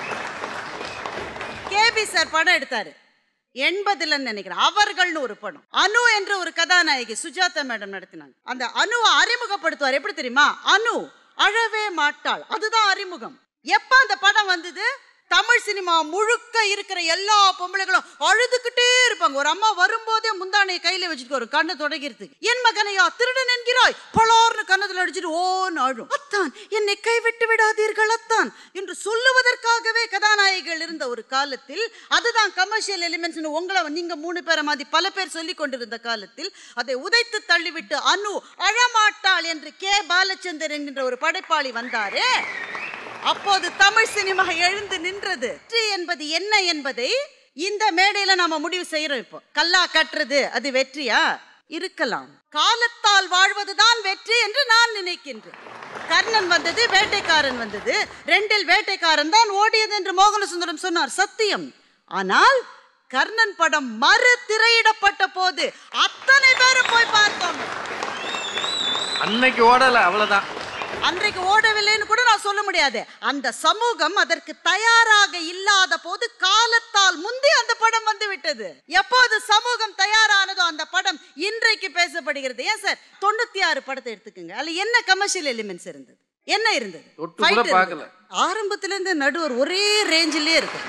கேபி சார் படம் எடுத்தாரு எண்பதுல நினைக்கிறேன் அவர்கள்னு ஒரு படம் அனு என்ற ஒரு கதாநாயகி சுஜாதா மேடம் நடத்தினாங்க அந்த அனுவை அறிமுகப்படுத்துவார் எப்படி தெரியுமா அனு அழவே மாட்டாள் அதுதான் அறிமுகம் எப்ப அந்த படம் வந்தது தமிழ் சினிமா முழுக்க இருக்கிற எல்லா பொம்பளைகளும் அழுதுகிட்டே இருப்பாங்க ஒரு அம்மா வரும்போதே முந்தானையை கையில வச்சுட்டு ஒரு கண்ணை தொடங்கிறதுக்கு என் மகனையா திருடன் என்கிறாய் பலார்னு கண்ணத்துல அடிச்சிட்டு ஓன்னு அழும் அத்தான் என்னை கைவிட்டு விடாதீர்கள் அத்தான் என்று சொல்லுவதற்காகவே கதாநாயகிகள் இருந்த ஒரு காலத்தில் அதுதான் கமர்ஷியல் எலிமெண்ட்ஸ்னு உங்களை நீங்க மூணு பேரை மாதிரி பல பேர் சொல்லி கொண்டிருந்த காலத்தில் அதை உதைத்து தள்ளிவிட்டு அனு அழமாட்டாள் என்று கே பாலச்சந்தர் என்கின்ற ஒரு படைப்பாளி வந்தாரே அப்போது தமிழ் சினிமா எழுந்து நின்றது வெற்றி என்பது என்ன என்பதை இந்த மேடையில நாம முடிவு செய்யறோம் இப்போ கல்லா கட்டுறது அது வெற்றியா இருக்கலாம் காலத்தால் வாழ்வதுதான் வெற்றி என்று நான் நினைக்கின்றேன் கர்ணன் வந்தது வேட்டைக்காரன் வந்தது ரெண்டில் வேட்டைக்காரன் தான் ஓடியது என்று மோகனசுந்தரம் சொன்னார் சத்தியம் ஆனால் கர்ணன் படம் மறு திரையிடப்பட்ட போது அத்தனை பேரும் போய் பார்த்தோம் அன்னைக்கு ஓடல அவ்வளவுதான் அன்றைக்கு ஓடவில்லைன்னு கூட நான் சொல்ல முடியாது அந்த சமூகம் அதற்கு தயாராக இல்லாத போது காலத்தால் முந்தி அந்த படம் வந்து விட்டது எப்போது சமூகம் தயாரானதோ அந்த படம் இன்றைக்கு பேசப்படுகிறது ஏன் சார் தொண்ணூத்தி ஆறு படத்தை எடுத்துக்கோங்க அதுல என்ன கமர்ஷியல் எலிமெண்ட்ஸ் இருந்தது என்ன இருந்தது தொட்டு கூட Fight இருந்தது. பார்க்கல. ஆரம்பத்துல இருந்து நடுவர் ஒரே ரேஞ்சிலே இருக்கு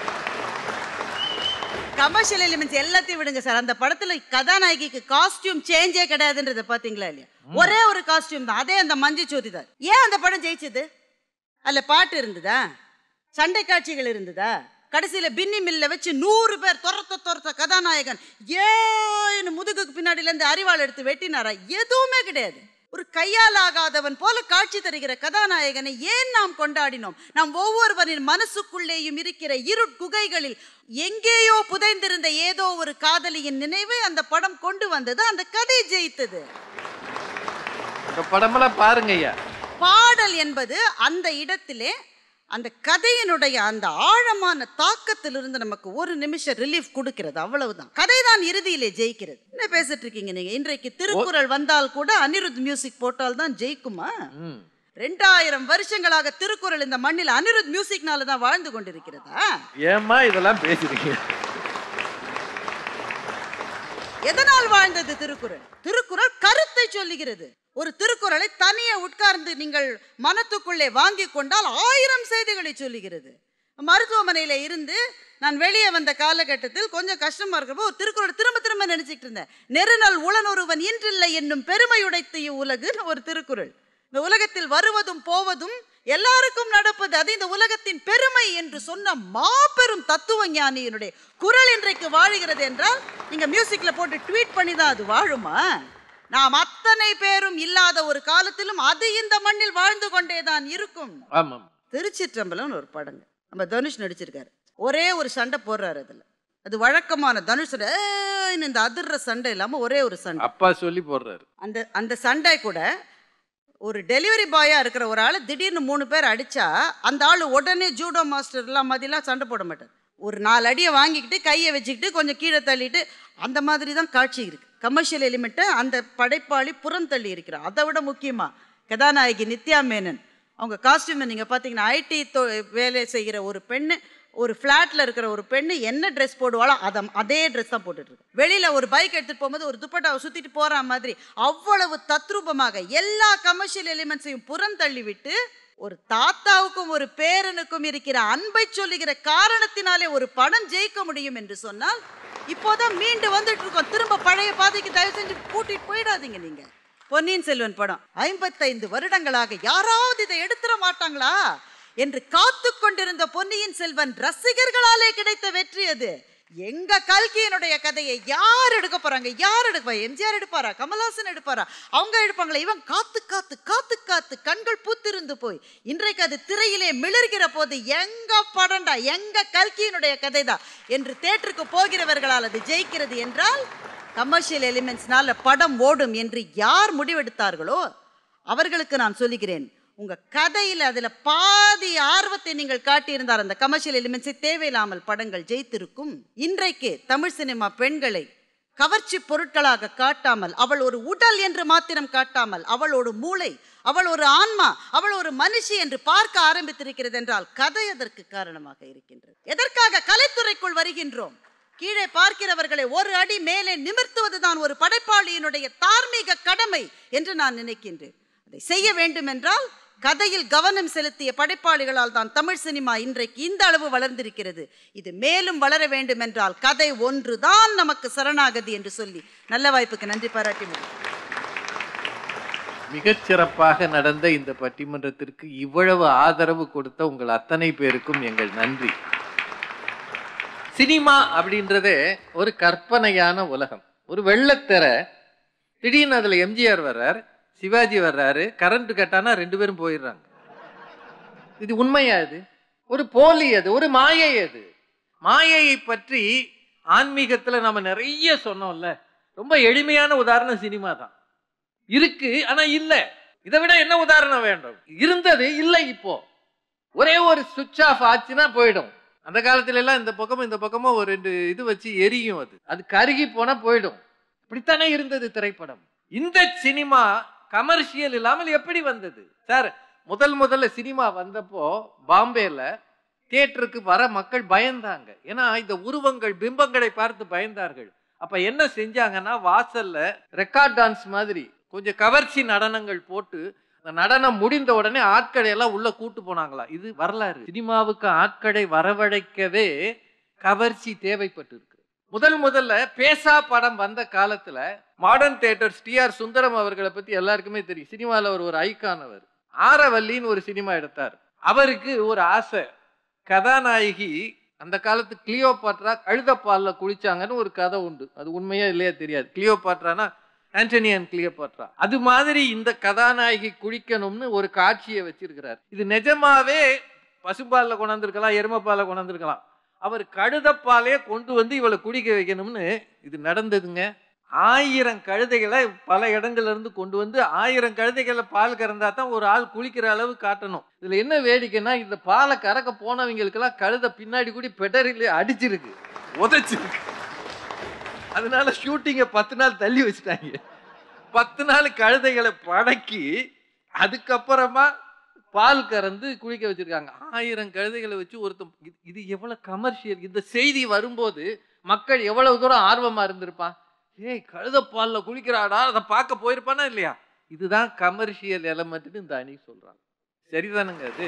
கமர்ஷியல் எலிமெண்ட்ஸ் எல்லாத்தையும் விடுங்க சார் அந்த படத்துல கதாநாயகிக்கு காஸ்டியூம் சேஞ்சே கிடையாதுன்றத பாத்தீங்களா இல்லையா ஒரே ஒரு காஸ்டியூம் தான் அதே அந்த மஞ்சள் ஜோதி தான் ஏன் அந்த படம் ஜெயிச்சது அதுல பாட்டு இருந்ததா சண்டை காட்சிகள் இருந்ததா கடைசியில பின்னி மில்ல வச்சு நூறு பேர் துரத்த துரத்த கதாநாயகன் ஏன்னு முதுகுக்கு பின்னாடில இருந்து அரிவாள் எடுத்து வெட்டினாரா எதுவுமே கிடையாது ஒரு கையால் ஆகாதவன் போல காட்சி தருகிற கதாநாயகனை ஏன் நாம் கொண்டாடினோம் நாம் ஒவ்வொருவரின் மனசுக்குள்ளேயும் இருக்கிற இரு குகைகளில் எங்கேயோ புதைந்திருந்த ஏதோ ஒரு காதலியின் நினைவை அந்த படம் கொண்டு வந்தது அந்த கதை ஜெயித்தது இந்த படமெல்லாம் பாருங்க ஐயா பாடல் என்பது அந்த இடத்திலே அந்த கதையினுடைய அந்த ஆழமான தாக்கத்திலிருந்து நமக்கு ஒரு நிமிஷம் ரிலீஃப் கொடுக்கிறது அவ்வளவுதான் கதை தான் இறுதியிலே ஜெயிக்கிறது என்ன பேசிட்டு இருக்கீங்க நீங்க இன்றைக்கு திருக்குறள் வந்தால் கூட அனிருத் மியூசிக் போட்டால் தான் ஜெயிக்குமா ம். ரெண்டாயிரம் வருஷங்களாக திருக்குறள் இந்த மண்ணில் அனிருத் மியூசிக்னால தான் வாழ்ந்து கொண்டிருக்கிறதா ஏம்மா இதெல்லாம் பேசுறீங்க எதனால் வாழ்ந்தது திருக்குறள் திருக்குறள் கருத்தை சொல்லுகிறது ஒரு திருக்குறளை தனியே உட்கார்ந்து நீங்கள் மனத்துக்குள்ளே வாங்கி கொண்டால் ஆயிரம் செய்திகளை சொல்லுகிறது மருத்துவமனையில இருந்து நான் வெளியே வந்த காலகட்டத்தில் கொஞ்சம் கஷ்டமா இருக்கிறப்போ ஒரு திருக்குறள் திரும்ப திரும்ப நினைச்சிட்டு இருந்தேன் நெருநல் உளனொருவன் இன்றில்லை என்னும் பெருமையுடைத்து உலகுன்னு ஒரு திருக்குறள் இந்த உலகத்தில் வருவதும் போவதும் எல்லாருக்கும் நடப்பது அது இந்த உலகத்தின் பெருமை என்று சொன்ன மாபெரும் தத்துவ ஞானியினுடைய குரல் இன்றைக்கு வாழுகிறது என்றால் நீங்க மியூசிக்ல போட்டு ட்வீட் பண்ணி தான் அது வாழுமா நாம் அத்தனை பேரும் இல்லாத ஒரு காலத்திலும் அது இந்த மண்ணில் வாழ்ந்து கொண்டே தான் இருக்கும் ஆமாம் திருச்சிற்றம்பலம்னு ஒரு படங்க நம்ம தனுஷ் நடிச்சிருக்காரு ஒரே ஒரு சண்டை போடுறாரு அதுல அது வழக்கமான தனுஷ் ஏன்னு இந்த அதிர்ற சண்டை இல்லாம ஒரே ஒரு சண்டை அப்பா சொல்லி போடுறாரு அந்த அந்த சண்டை கூட ஒரு டெலிவரி பாயா இருக்கிற ஒரு ஆள் திடீர்னு மூணு பேர் அடிச்சா அந்த ஆள் உடனே ஜூடோ மாஸ்டர் எல்லாம் மாதிரிலாம் சண்டை போட மாட்டார் ஒரு நாலு அடியை வாங்கிக்கிட்டு கையை வச்சுக்கிட்டு கொஞ்சம் கீழே தள்ளிட்டு அந்த மாதிரி தான் காட்சி இருக்கு கமர்ஷியல் எலிமெண்ட்டை அந்த படைப்பாளி புறம் தள்ளி இருக்கிறார் அதை விட முக்கியமா கதாநாயகி நித்யா மேனன் அவங்க காஸ்டியூமை நீங்கள் பார்த்தீங்கன்னா ஐடி வேலை செய்கிற ஒரு பெண்ணு ஒரு ஃப்ளாட்ல இருக்கிற ஒரு பெண்ணு என்ன ட்ரெஸ் போடுவாளோ அதை அதே ட்ரெஸ் தான் போட்டுட்டு இருக்கு வெளியில ஒரு பைக் எடுத்துட்டு போகும்போது ஒரு துப்பட்டாவை சுத்திட்டு போற மாதிரி அவ்வளவு தத்ரூபமாக எல்லா கமர்ஷியல் எலிமெண்ட்ஸையும் புறந்தள்ளி விட்டு ஒரு தாத்தாவுக்கும் ஒரு பேரனுக்கும் இருக்கிற அன்பை சொல்லுகிற காரணத்தினாலே ஒரு படம் ஜெயிக்க முடியும் என்று சொன்னால் இப்போதான் மீண்டு வந்துட்டு இருக்கோம் திரும்ப பழைய பாதைக்கு தயவு செஞ்சு கூட்டிட்டு போயிடாதீங்க நீங்க பொன்னியின் செல்வன் படம் ஐம்பத்தைந்து வருடங்களாக யாராவது இதை எடுத்துட மாட்டாங்களா என்று காத்து கொண்டிருந்த பொன்னியின் செல்வன் ரசிகர்களாலே கிடைத்த வெற்றி அது எங்க கல்கியினுடைய கதையை யார் எடுக்க போறாங்க யார் எடுப்பா எம்ஜிஆர் எடுப்பாரா கமல்ஹாசன் எடுப்பாரா அவங்க எடுப்பாங்களா இவன் காத்து காத்து காத்து காத்து கண்கள் பூத்திருந்து போய் இன்றைக்கு அது திரையிலே மிளர்கிற போது எங்க படம்டா எங்க கல்கியினுடைய கதைதான் என்று தேட்டருக்கு போகிறவர்களால் அது ஜெயிக்கிறது என்றால் கமர்ஷியல் எலிமெண்ட்ஸ்னால படம் ஓடும் என்று யார் முடிவெடுத்தார்களோ அவர்களுக்கு நான் சொல்லுகிறேன் உங்க கதையில அதுல பாதி ஆர்வத்தை நீங்கள் காட்டியிருந்தால் அந்த கமர்ஷியல் எலிமெண்ட்ஸை தேவையில்லாமல் படங்கள் ஜெயித்திருக்கும் இன்றைக்கு தமிழ் சினிமா பெண்களை கவர்ச்சி பொருட்களாக காட்டாமல் அவள் ஒரு உடல் என்று மாத்திரம் காட்டாமல் அவள் ஒரு மூளை அவள் ஒரு ஆன்மா அவள் ஒரு மனுஷி என்று பார்க்க ஆரம்பித்திருக்கிறது என்றால் கதை அதற்கு காரணமாக இருக்கின்றது எதற்காக கலைத்துறைக்குள் வருகின்றோம் கீழே பார்க்கிறவர்களை ஒரு அடி மேலே நிமிர்த்துவதுதான் ஒரு படைப்பாளியினுடைய தார்மீக கடமை என்று நான் நினைக்கின்றேன் அதை செய்ய வேண்டும் என்றால் கதையில் கவனம் செலுத்திய படைப்பாளிகளால் தான் தமிழ் சினிமா இன்றைக்கு இந்த அளவு வளர்ந்திருக்கிறது இது மேலும் வளர வேண்டும் என்றால் கதை ஒன்றுதான் நமக்கு சரணாகதி என்று சொல்லி நல்ல வாய்ப்புக்கு நன்றி பாராட்டி முடியும் மிகச் சிறப்பாக நடந்த இந்த பட்டிமன்றத்திற்கு இவ்வளவு ஆதரவு கொடுத்த உங்கள் அத்தனை பேருக்கும் எங்கள் நன்றி சினிமா அப்படின்றதே ஒரு கற்பனையான உலகம் ஒரு வெள்ளத்திரை திடீர்னு அதுல எம்ஜிஆர் வர்றார் சிவாஜி வர்றாரு கரண்ட் கட்டானா ரெண்டு பேரும் போயிடுறாங்க இது உண்மையா இது ஒரு போலி அது ஒரு மாயை அது மாயையை பற்றி ஆன்மீகத்துல நம்ம நிறைய சொன்னோம்ல ரொம்ப எளிமையான உதாரணம் சினிமா தான் இருக்கு ஆனா இல்ல இதை விட என்ன உதாரணம் வேண்டும் இருந்தது இல்லை இப்போ ஒரே ஒரு சுவிட்ச் ஆஃப் ஆச்சுன்னா போயிடும் அந்த காலத்துல எல்லாம் இந்த பக்கமும் இந்த பக்கமும் ஒரு ரெண்டு இது வச்சு எரியும் அது அது கருகி போனா போயிடும் இப்படித்தானே இருந்தது திரைப்படம் இந்த சினிமா கமர்ஷியல் இல்லாமல் எப்படி வந்தது சார் முதல் முதல்ல சினிமா வந்தப்போ பாம்பேல தியேட்டருக்கு வர மக்கள் பயந்தாங்க ஏன்னா இந்த உருவங்கள் பிம்பங்களை பார்த்து பயந்தார்கள் அப்ப என்ன செஞ்சாங்கன்னா வாசல்ல ரெக்கார்ட் டான்ஸ் மாதிரி கொஞ்சம் கவர்ச்சி நடனங்கள் போட்டு அந்த நடனம் முடிந்த உடனே ஆட்களை எல்லாம் உள்ள கூட்டு போனாங்களா இது வரலாறு சினிமாவுக்கு ஆட்களை வரவழைக்கவே கவர்ச்சி தேவைப்பட்டு இருக்கு முதல் முதல்ல பேசா படம் வந்த காலத்துல Modern Theatres T R Sundaram அவர்களை பத்தி எல்லாருக்குமே தெரியும் சினிமாவில் அவர் ஒரு ஐக்கான் அவர் ஆரவல்லின்னு ஒரு சினிமா எடுத்தார் அவருக்கு ஒரு ஆசை கதாநாயகி அந்த காலத்து கிளியோபாட்ரா கழுதப்பால்ல குளிச்சாங்கன்னு ஒரு கதை உண்டு அது உண்மையா இல்லையா தெரியாது கிளியோபாட்ரானா ஆண்டனி அண்ட் கிளியோபாட்ரா அது மாதிரி இந்த கதாநாயகி குளிக்கணும்னு ஒரு காட்சியை வச்சிருக்கிறார் இது நிஜமாவே பசும்பாலில் கொண்டாந்துருக்கலாம் எருமைப்பாலில் கொண்டாந்துருக்கலாம் அவர் கழுதப்பாலே கொண்டு வந்து இவளை குடிக்க வைக்கணும்னு இது நடந்ததுங்க ஆயிரம் கழுதைகளை பல இடங்கள்ல இருந்து கொண்டு வந்து ஆயிரம் கழுதைகளை பால் கறந்தா தான் ஒரு ஆள் குளிக்கிற அளவு காட்டணும் இதுல என்ன வேடிக்கைன்னா இந்த பாலை கறக்க போனவங்களுக்கெல்லாம் கழுதை பின்னாடி கூடி பெடரில் அடிச்சிருக்கு உதைச்சிருக்கு அதனால ஷூட்டிங்கை பத்து நாள் தள்ளி வச்சுட்டாங்க பத்து நாள் கழுதைகளை படக்கி அதுக்கப்புறமா பால் கறந்து குளிக்க வச்சிருக்காங்க ஆயிரம் கழுதைகளை வச்சு ஒருத்தன் இது- இது எவ்வளவு கமர்ஷியல் இந்த செய்தி வரும்போது மக்கள் எவ்வளவு தூரம் ஆர்வமா இருந்திருப்பான் ஏய் கழுத பால்ல குளிக்கிறாடா அதை பார்க்க போயிருப்பானா இல்லையா இதுதான் கமர்ஷியல் எலமெண்ட்னு இந்த அணி சொல்றாங்க சரிதானுங்க அது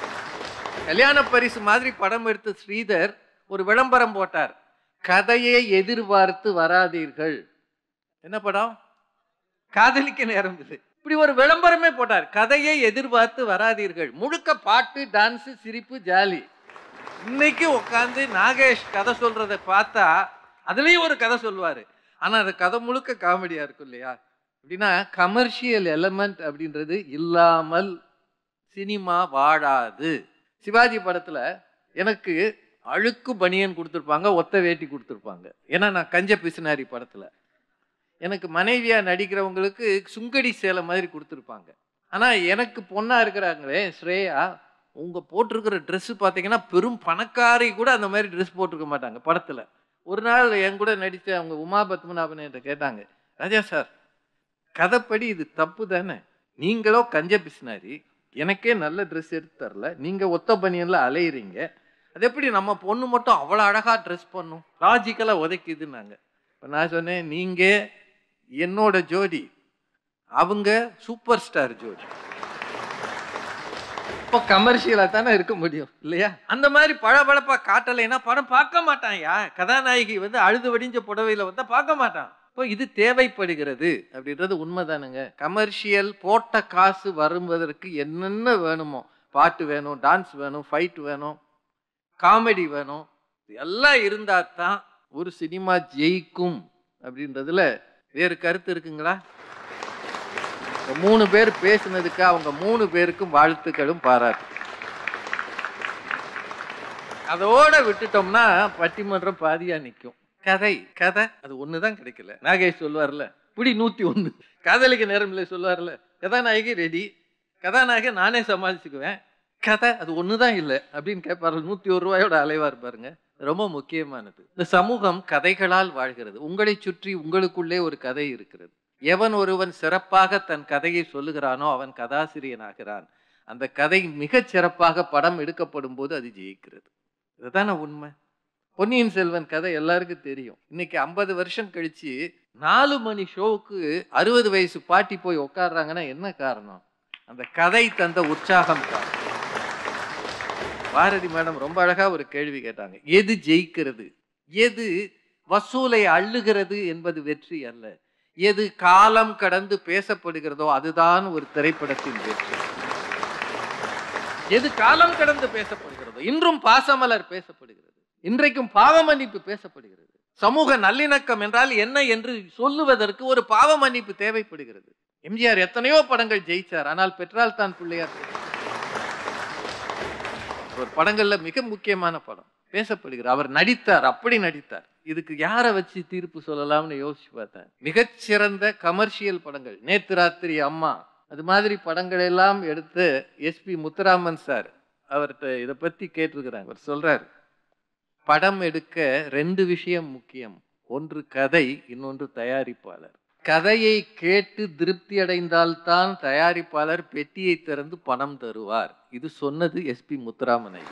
கல்யாண பரிசு மாதிரி படம் எடுத்த ஸ்ரீதர் ஒரு விளம்பரம் போட்டார் கதையை எதிர்பார்த்து வராதீர்கள் என்ன படம் காதலிக்க நேரம் இது இப்படி ஒரு விளம்பரமே போட்டார் கதையை எதிர்பார்த்து வராதீர்கள் முழுக்க பாட்டு டான்ஸ் சிரிப்பு ஜாலி இன்னைக்கு உட்காந்து நாகேஷ் கதை சொல்றத பார்த்தா அதுலயும் ஒரு கதை சொல்லுவாரு ஆனா அந்த கதை முழுக்க காமெடியா இருக்கும் இல்லையா அப்படின்னா கமர்ஷியல் எலமெண்ட் அப்படின்றது இல்லாமல் சினிமா வாழாது சிவாஜி படத்துல எனக்கு அழுக்கு பனியன் கொடுத்துருப்பாங்க ஒத்த வேட்டி கொடுத்துருப்பாங்க ஏன்னா நான் கஞ்ச பிசுனாரி படத்துல எனக்கு மனைவியா நடிக்கிறவங்களுக்கு சுங்கடி சேலை மாதிரி கொடுத்துருப்பாங்க ஆனா எனக்கு பொண்ணா இருக்கிறாங்களே ஸ்ரேயா உங்க போட்டிருக்கிற Dress பார்த்தீங்கன்னா பெரும் பணக்காரி கூட அந்த மாதிரி Dress போட்டிருக்க மாட்டாங்க படத்துல ஒரு நாள் என் கூட நடித்த அவங்க உமா பத்மநாபன் என்கிட்ட கேட்டாங்க ராஜா சார் கதைப்படி இது தப்பு தானே நீங்களோ கஞ்ச பிசினாரி எனக்கே நல்ல ட்ரெஸ் எடுத்து தரல நீங்க ஒத்த பனியன்ல அலையிறீங்க அது எப்படி நம்ம பொண்ணு மட்டும் அவ்வளோ அழகா ட்ரெஸ் பண்ணும் லாஜிக்கலாக உதைக்குதுன்னாங்க இப்போ நான் சொன்னேன் நீங்க என்னோட ஜோடி அவங்க சூப்பர் ஸ்டார் ஜோடி இப்போ கமர்ஷியலாக தானே இருக்க முடியும் இல்லையா அந்த மாதிரி பளபளப்பா காட்டலைன்னா படம் பார்க்க மாட்டான்யா கதாநாயகி வந்து அழுது வடிஞ்ச புடவையில வந்தா பார்க்க மாட்டான் இப்போ இது தேவைப்படுகிறது அப்படின்றது உண்மைதானுங்க கமர்ஷியல் போட்ட காசு வருவதற்கு என்னென்ன வேணுமோ பாட்டு வேணும் டான்ஸ் வேணும் ஃபைட் வேணும் காமெடி வேணும் இது எல்லாம் இருந்தா தான் ஒரு சினிமா ஜெயிக்கும் அப்படின்றதுல வேறு கருத்து இருக்குங்களா இந்த மூணு பேர் பேசுனதுக்கு அவங்க மூணு பேருக்கும் வாழ்த்துக்களும் பாராட்டு அதோட விட்டுட்டோம்னா பட்டிமன்றம் பாதியா நிற்கும் கதை கதை அது ஒன்று தான் கிடைக்கல நாகேஷ் சொல்லுவார்ல புடி நூற்றி ஒன்று காதலிக்க நேரம் இல்லை சொல்லுவார்ல கதாநாயகி ரெடி கதாநாயகி நானே சமாளிச்சுக்குவேன் கதை அது ஒன்று தான் இல்லை அப்படின்னு கேட்பாரு நூற்றி ஒரு ரூபாயோட அலைவா இருப்பாருங்க ரொம்ப முக்கியமானது இந்த சமூகம் கதைகளால் வாழ்கிறது உங்களை சுற்றி உங்களுக்குள்ளே ஒரு கதை இருக்கிறது எவன் ஒருவன் சிறப்பாக தன் கதையை சொல்லுகிறானோ அவன் கதாசிரியனாகிறான் அந்த கதை மிகச் சிறப்பாக படம் எடுக்கப்படும் போது அது ஜெயிக்கிறது இதுதானே உண்மை பொன்னியின் செல்வன் கதை எல்லாருக்கும் தெரியும் இன்னைக்கு ஐம்பது வருஷம் கழிச்சு நாலு மணி ஷோவுக்கு அறுபது வயசு பாட்டி போய் உட்கார்றாங்கன்னா என்ன காரணம் அந்த கதை தந்த உற்சாகம் தான் பாரதி மேடம் ரொம்ப அழகா ஒரு கேள்வி கேட்டாங்க எது ஜெயிக்கிறது எது வசூலை அள்ளுகிறது என்பது வெற்றி அல்ல எது காலம் கடந்து பேசப்படுகிறதோ அதுதான் ஒரு திரைப்படத்தின் வெற்றி எது காலம் கடந்து பேசப்படுகிறதோ இன்றும் பாசமலர் பேசப்படுகிறது இன்றைக்கும் பாவ மன்னிப்பு பேசப்படுகிறது சமூக நல்லிணக்கம் என்றால் என்ன என்று சொல்லுவதற்கு ஒரு பாவ மன்னிப்பு தேவைப்படுகிறது எம்ஜிஆர் எத்தனையோ படங்கள் ஜெயிச்சார் ஆனால் பெற்றால் தான் பிள்ளையார் ஒரு படங்கள்ல மிக முக்கியமான படம் பேசப்படுகிறார் அவர் நடித்தார் அப்படி நடித்தார் இதுக்கு யாரை வச்சு தீர்ப்பு சொல்லலாம்னு யோசிச்சு பார்த்தேன் மிகச்சிறந்த கமர்ஷியல் படங்கள் நேத்து ராத்திரி அம்மா அது மாதிரி படங்கள் எல்லாம் எடுத்து எஸ்பி முத்துராமன் சார் அவர்கிட்ட இதை பத்தி கேட்டிருக்கிறாங்க அவர் சொல்றாரு படம் எடுக்க ரெண்டு விஷயம் முக்கியம் ஒன்று கதை இன்னொன்று தயாரிப்பாளர் கதையை கேட்டு திருப்தி அடைந்தால்தான் தயாரிப்பாளர் பெட்டியை திறந்து பணம் தருவார் இது சொன்னது எஸ்பி முத்துராமன் ஐயா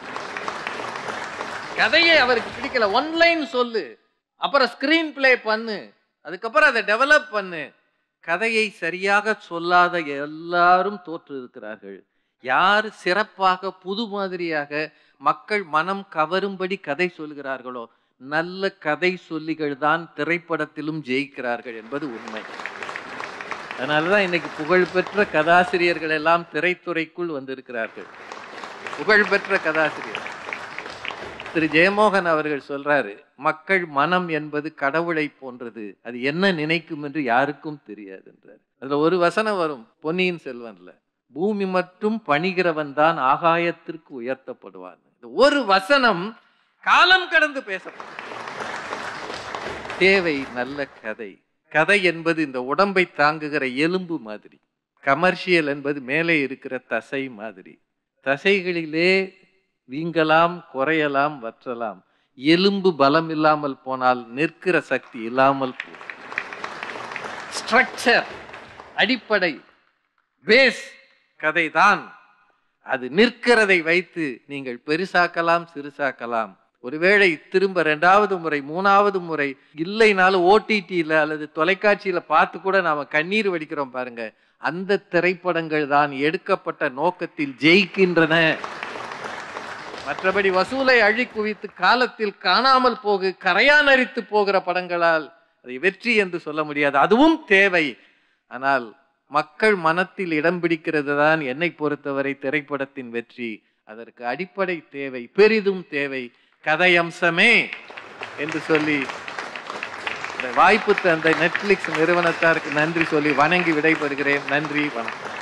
கதையை அவருக்கு பிடிக்கல ஒன்லைன் சொல்லு அப்புறம் ஸ்கிரீன் பிளே பண்ணு அதுக்கப்புறம் அதை டெவலப் பண்ணு கதையை சரியாக சொல்லாத எல்லாரும் தோற்று இருக்கிறார்கள் யார் சிறப்பாக புது மாதிரியாக மக்கள் மனம் கவரும்படி கதை சொல்கிறார்களோ நல்ல கதை சொல்லிகள் தான் திரைப்படத்திலும் ஜெயிக்கிறார்கள் என்பது உண்மை அதனாலதான் இன்னைக்கு புகழ்பெற்ற கதாசிரியர்கள் எல்லாம் திரைத்துறைக்குள் வந்திருக்கிறார்கள் புகழ்பெற்ற கதாசிரியர் திரு ஜெயமோகன் அவர்கள் சொல்றாரு மக்கள் மனம் என்பது கடவுளை போன்றது அது என்ன நினைக்கும் என்று யாருக்கும் தெரியாது என்றார் அதுல ஒரு வசனம் வரும் பொன்னியின் செல்வன்ல பூமி மட்டும் பணிகிறவன் தான் ஆகாயத்திற்கு உயர்த்தப்படுவான் இந்த ஒரு வசனம் காலம் கடந்து பேசப்படும் தேவை நல்ல கதை கதை என்பது இந்த உடம்பை தாங்குகிற எலும்பு மாதிரி கமர்ஷியல் என்பது மேலே இருக்கிற தசை மாதிரி தசைகளிலே வீங்கலாம் குறையலாம் வற்றலாம் எலும்பு பலம் இல்லாமல் போனால் நிற்கிற சக்தி இல்லாமல் போகும் ஸ்ட்ரக்சர் அடிப்படை பேஸ் கதைதான் அது நிற்கிறதை வைத்து நீங்கள் பெருசாக்கலாம் சிறுசாக்கலாம் ஒருவேளை திரும்ப ரெண்டாவது முறை மூணாவது முறை இல்லைனாலும் ஓடிடியில் அல்லது தொலைக்காட்சியில் பார்த்து கூட நாம கண்ணீர் வடிக்கிறோம் பாருங்க அந்த திரைப்படங்கள் தான் எடுக்கப்பட்ட நோக்கத்தில் ஜெயிக்கின்றன மற்றபடி வசூலை அழி குவித்து காலத்தில் காணாமல் போகு கரையானரித்து போகிற படங்களால் அதை வெற்றி என்று சொல்ல முடியாது அதுவும் தேவை ஆனால் மக்கள் மனத்தில் இடம் பிடிக்கிறது தான் என்னை பொறுத்தவரை திரைப்படத்தின் வெற்றி அதற்கு அடிப்படை தேவை பெரிதும் தேவை கதை அம்சமே என்று சொல்லி இந்த வாய்ப்பு தந்த நெட்ஃபிளிக்ஸ் நிறுவனத்தாருக்கு நன்றி சொல்லி வணங்கி விடைபெறுகிறேன் நன்றி வணக்கம்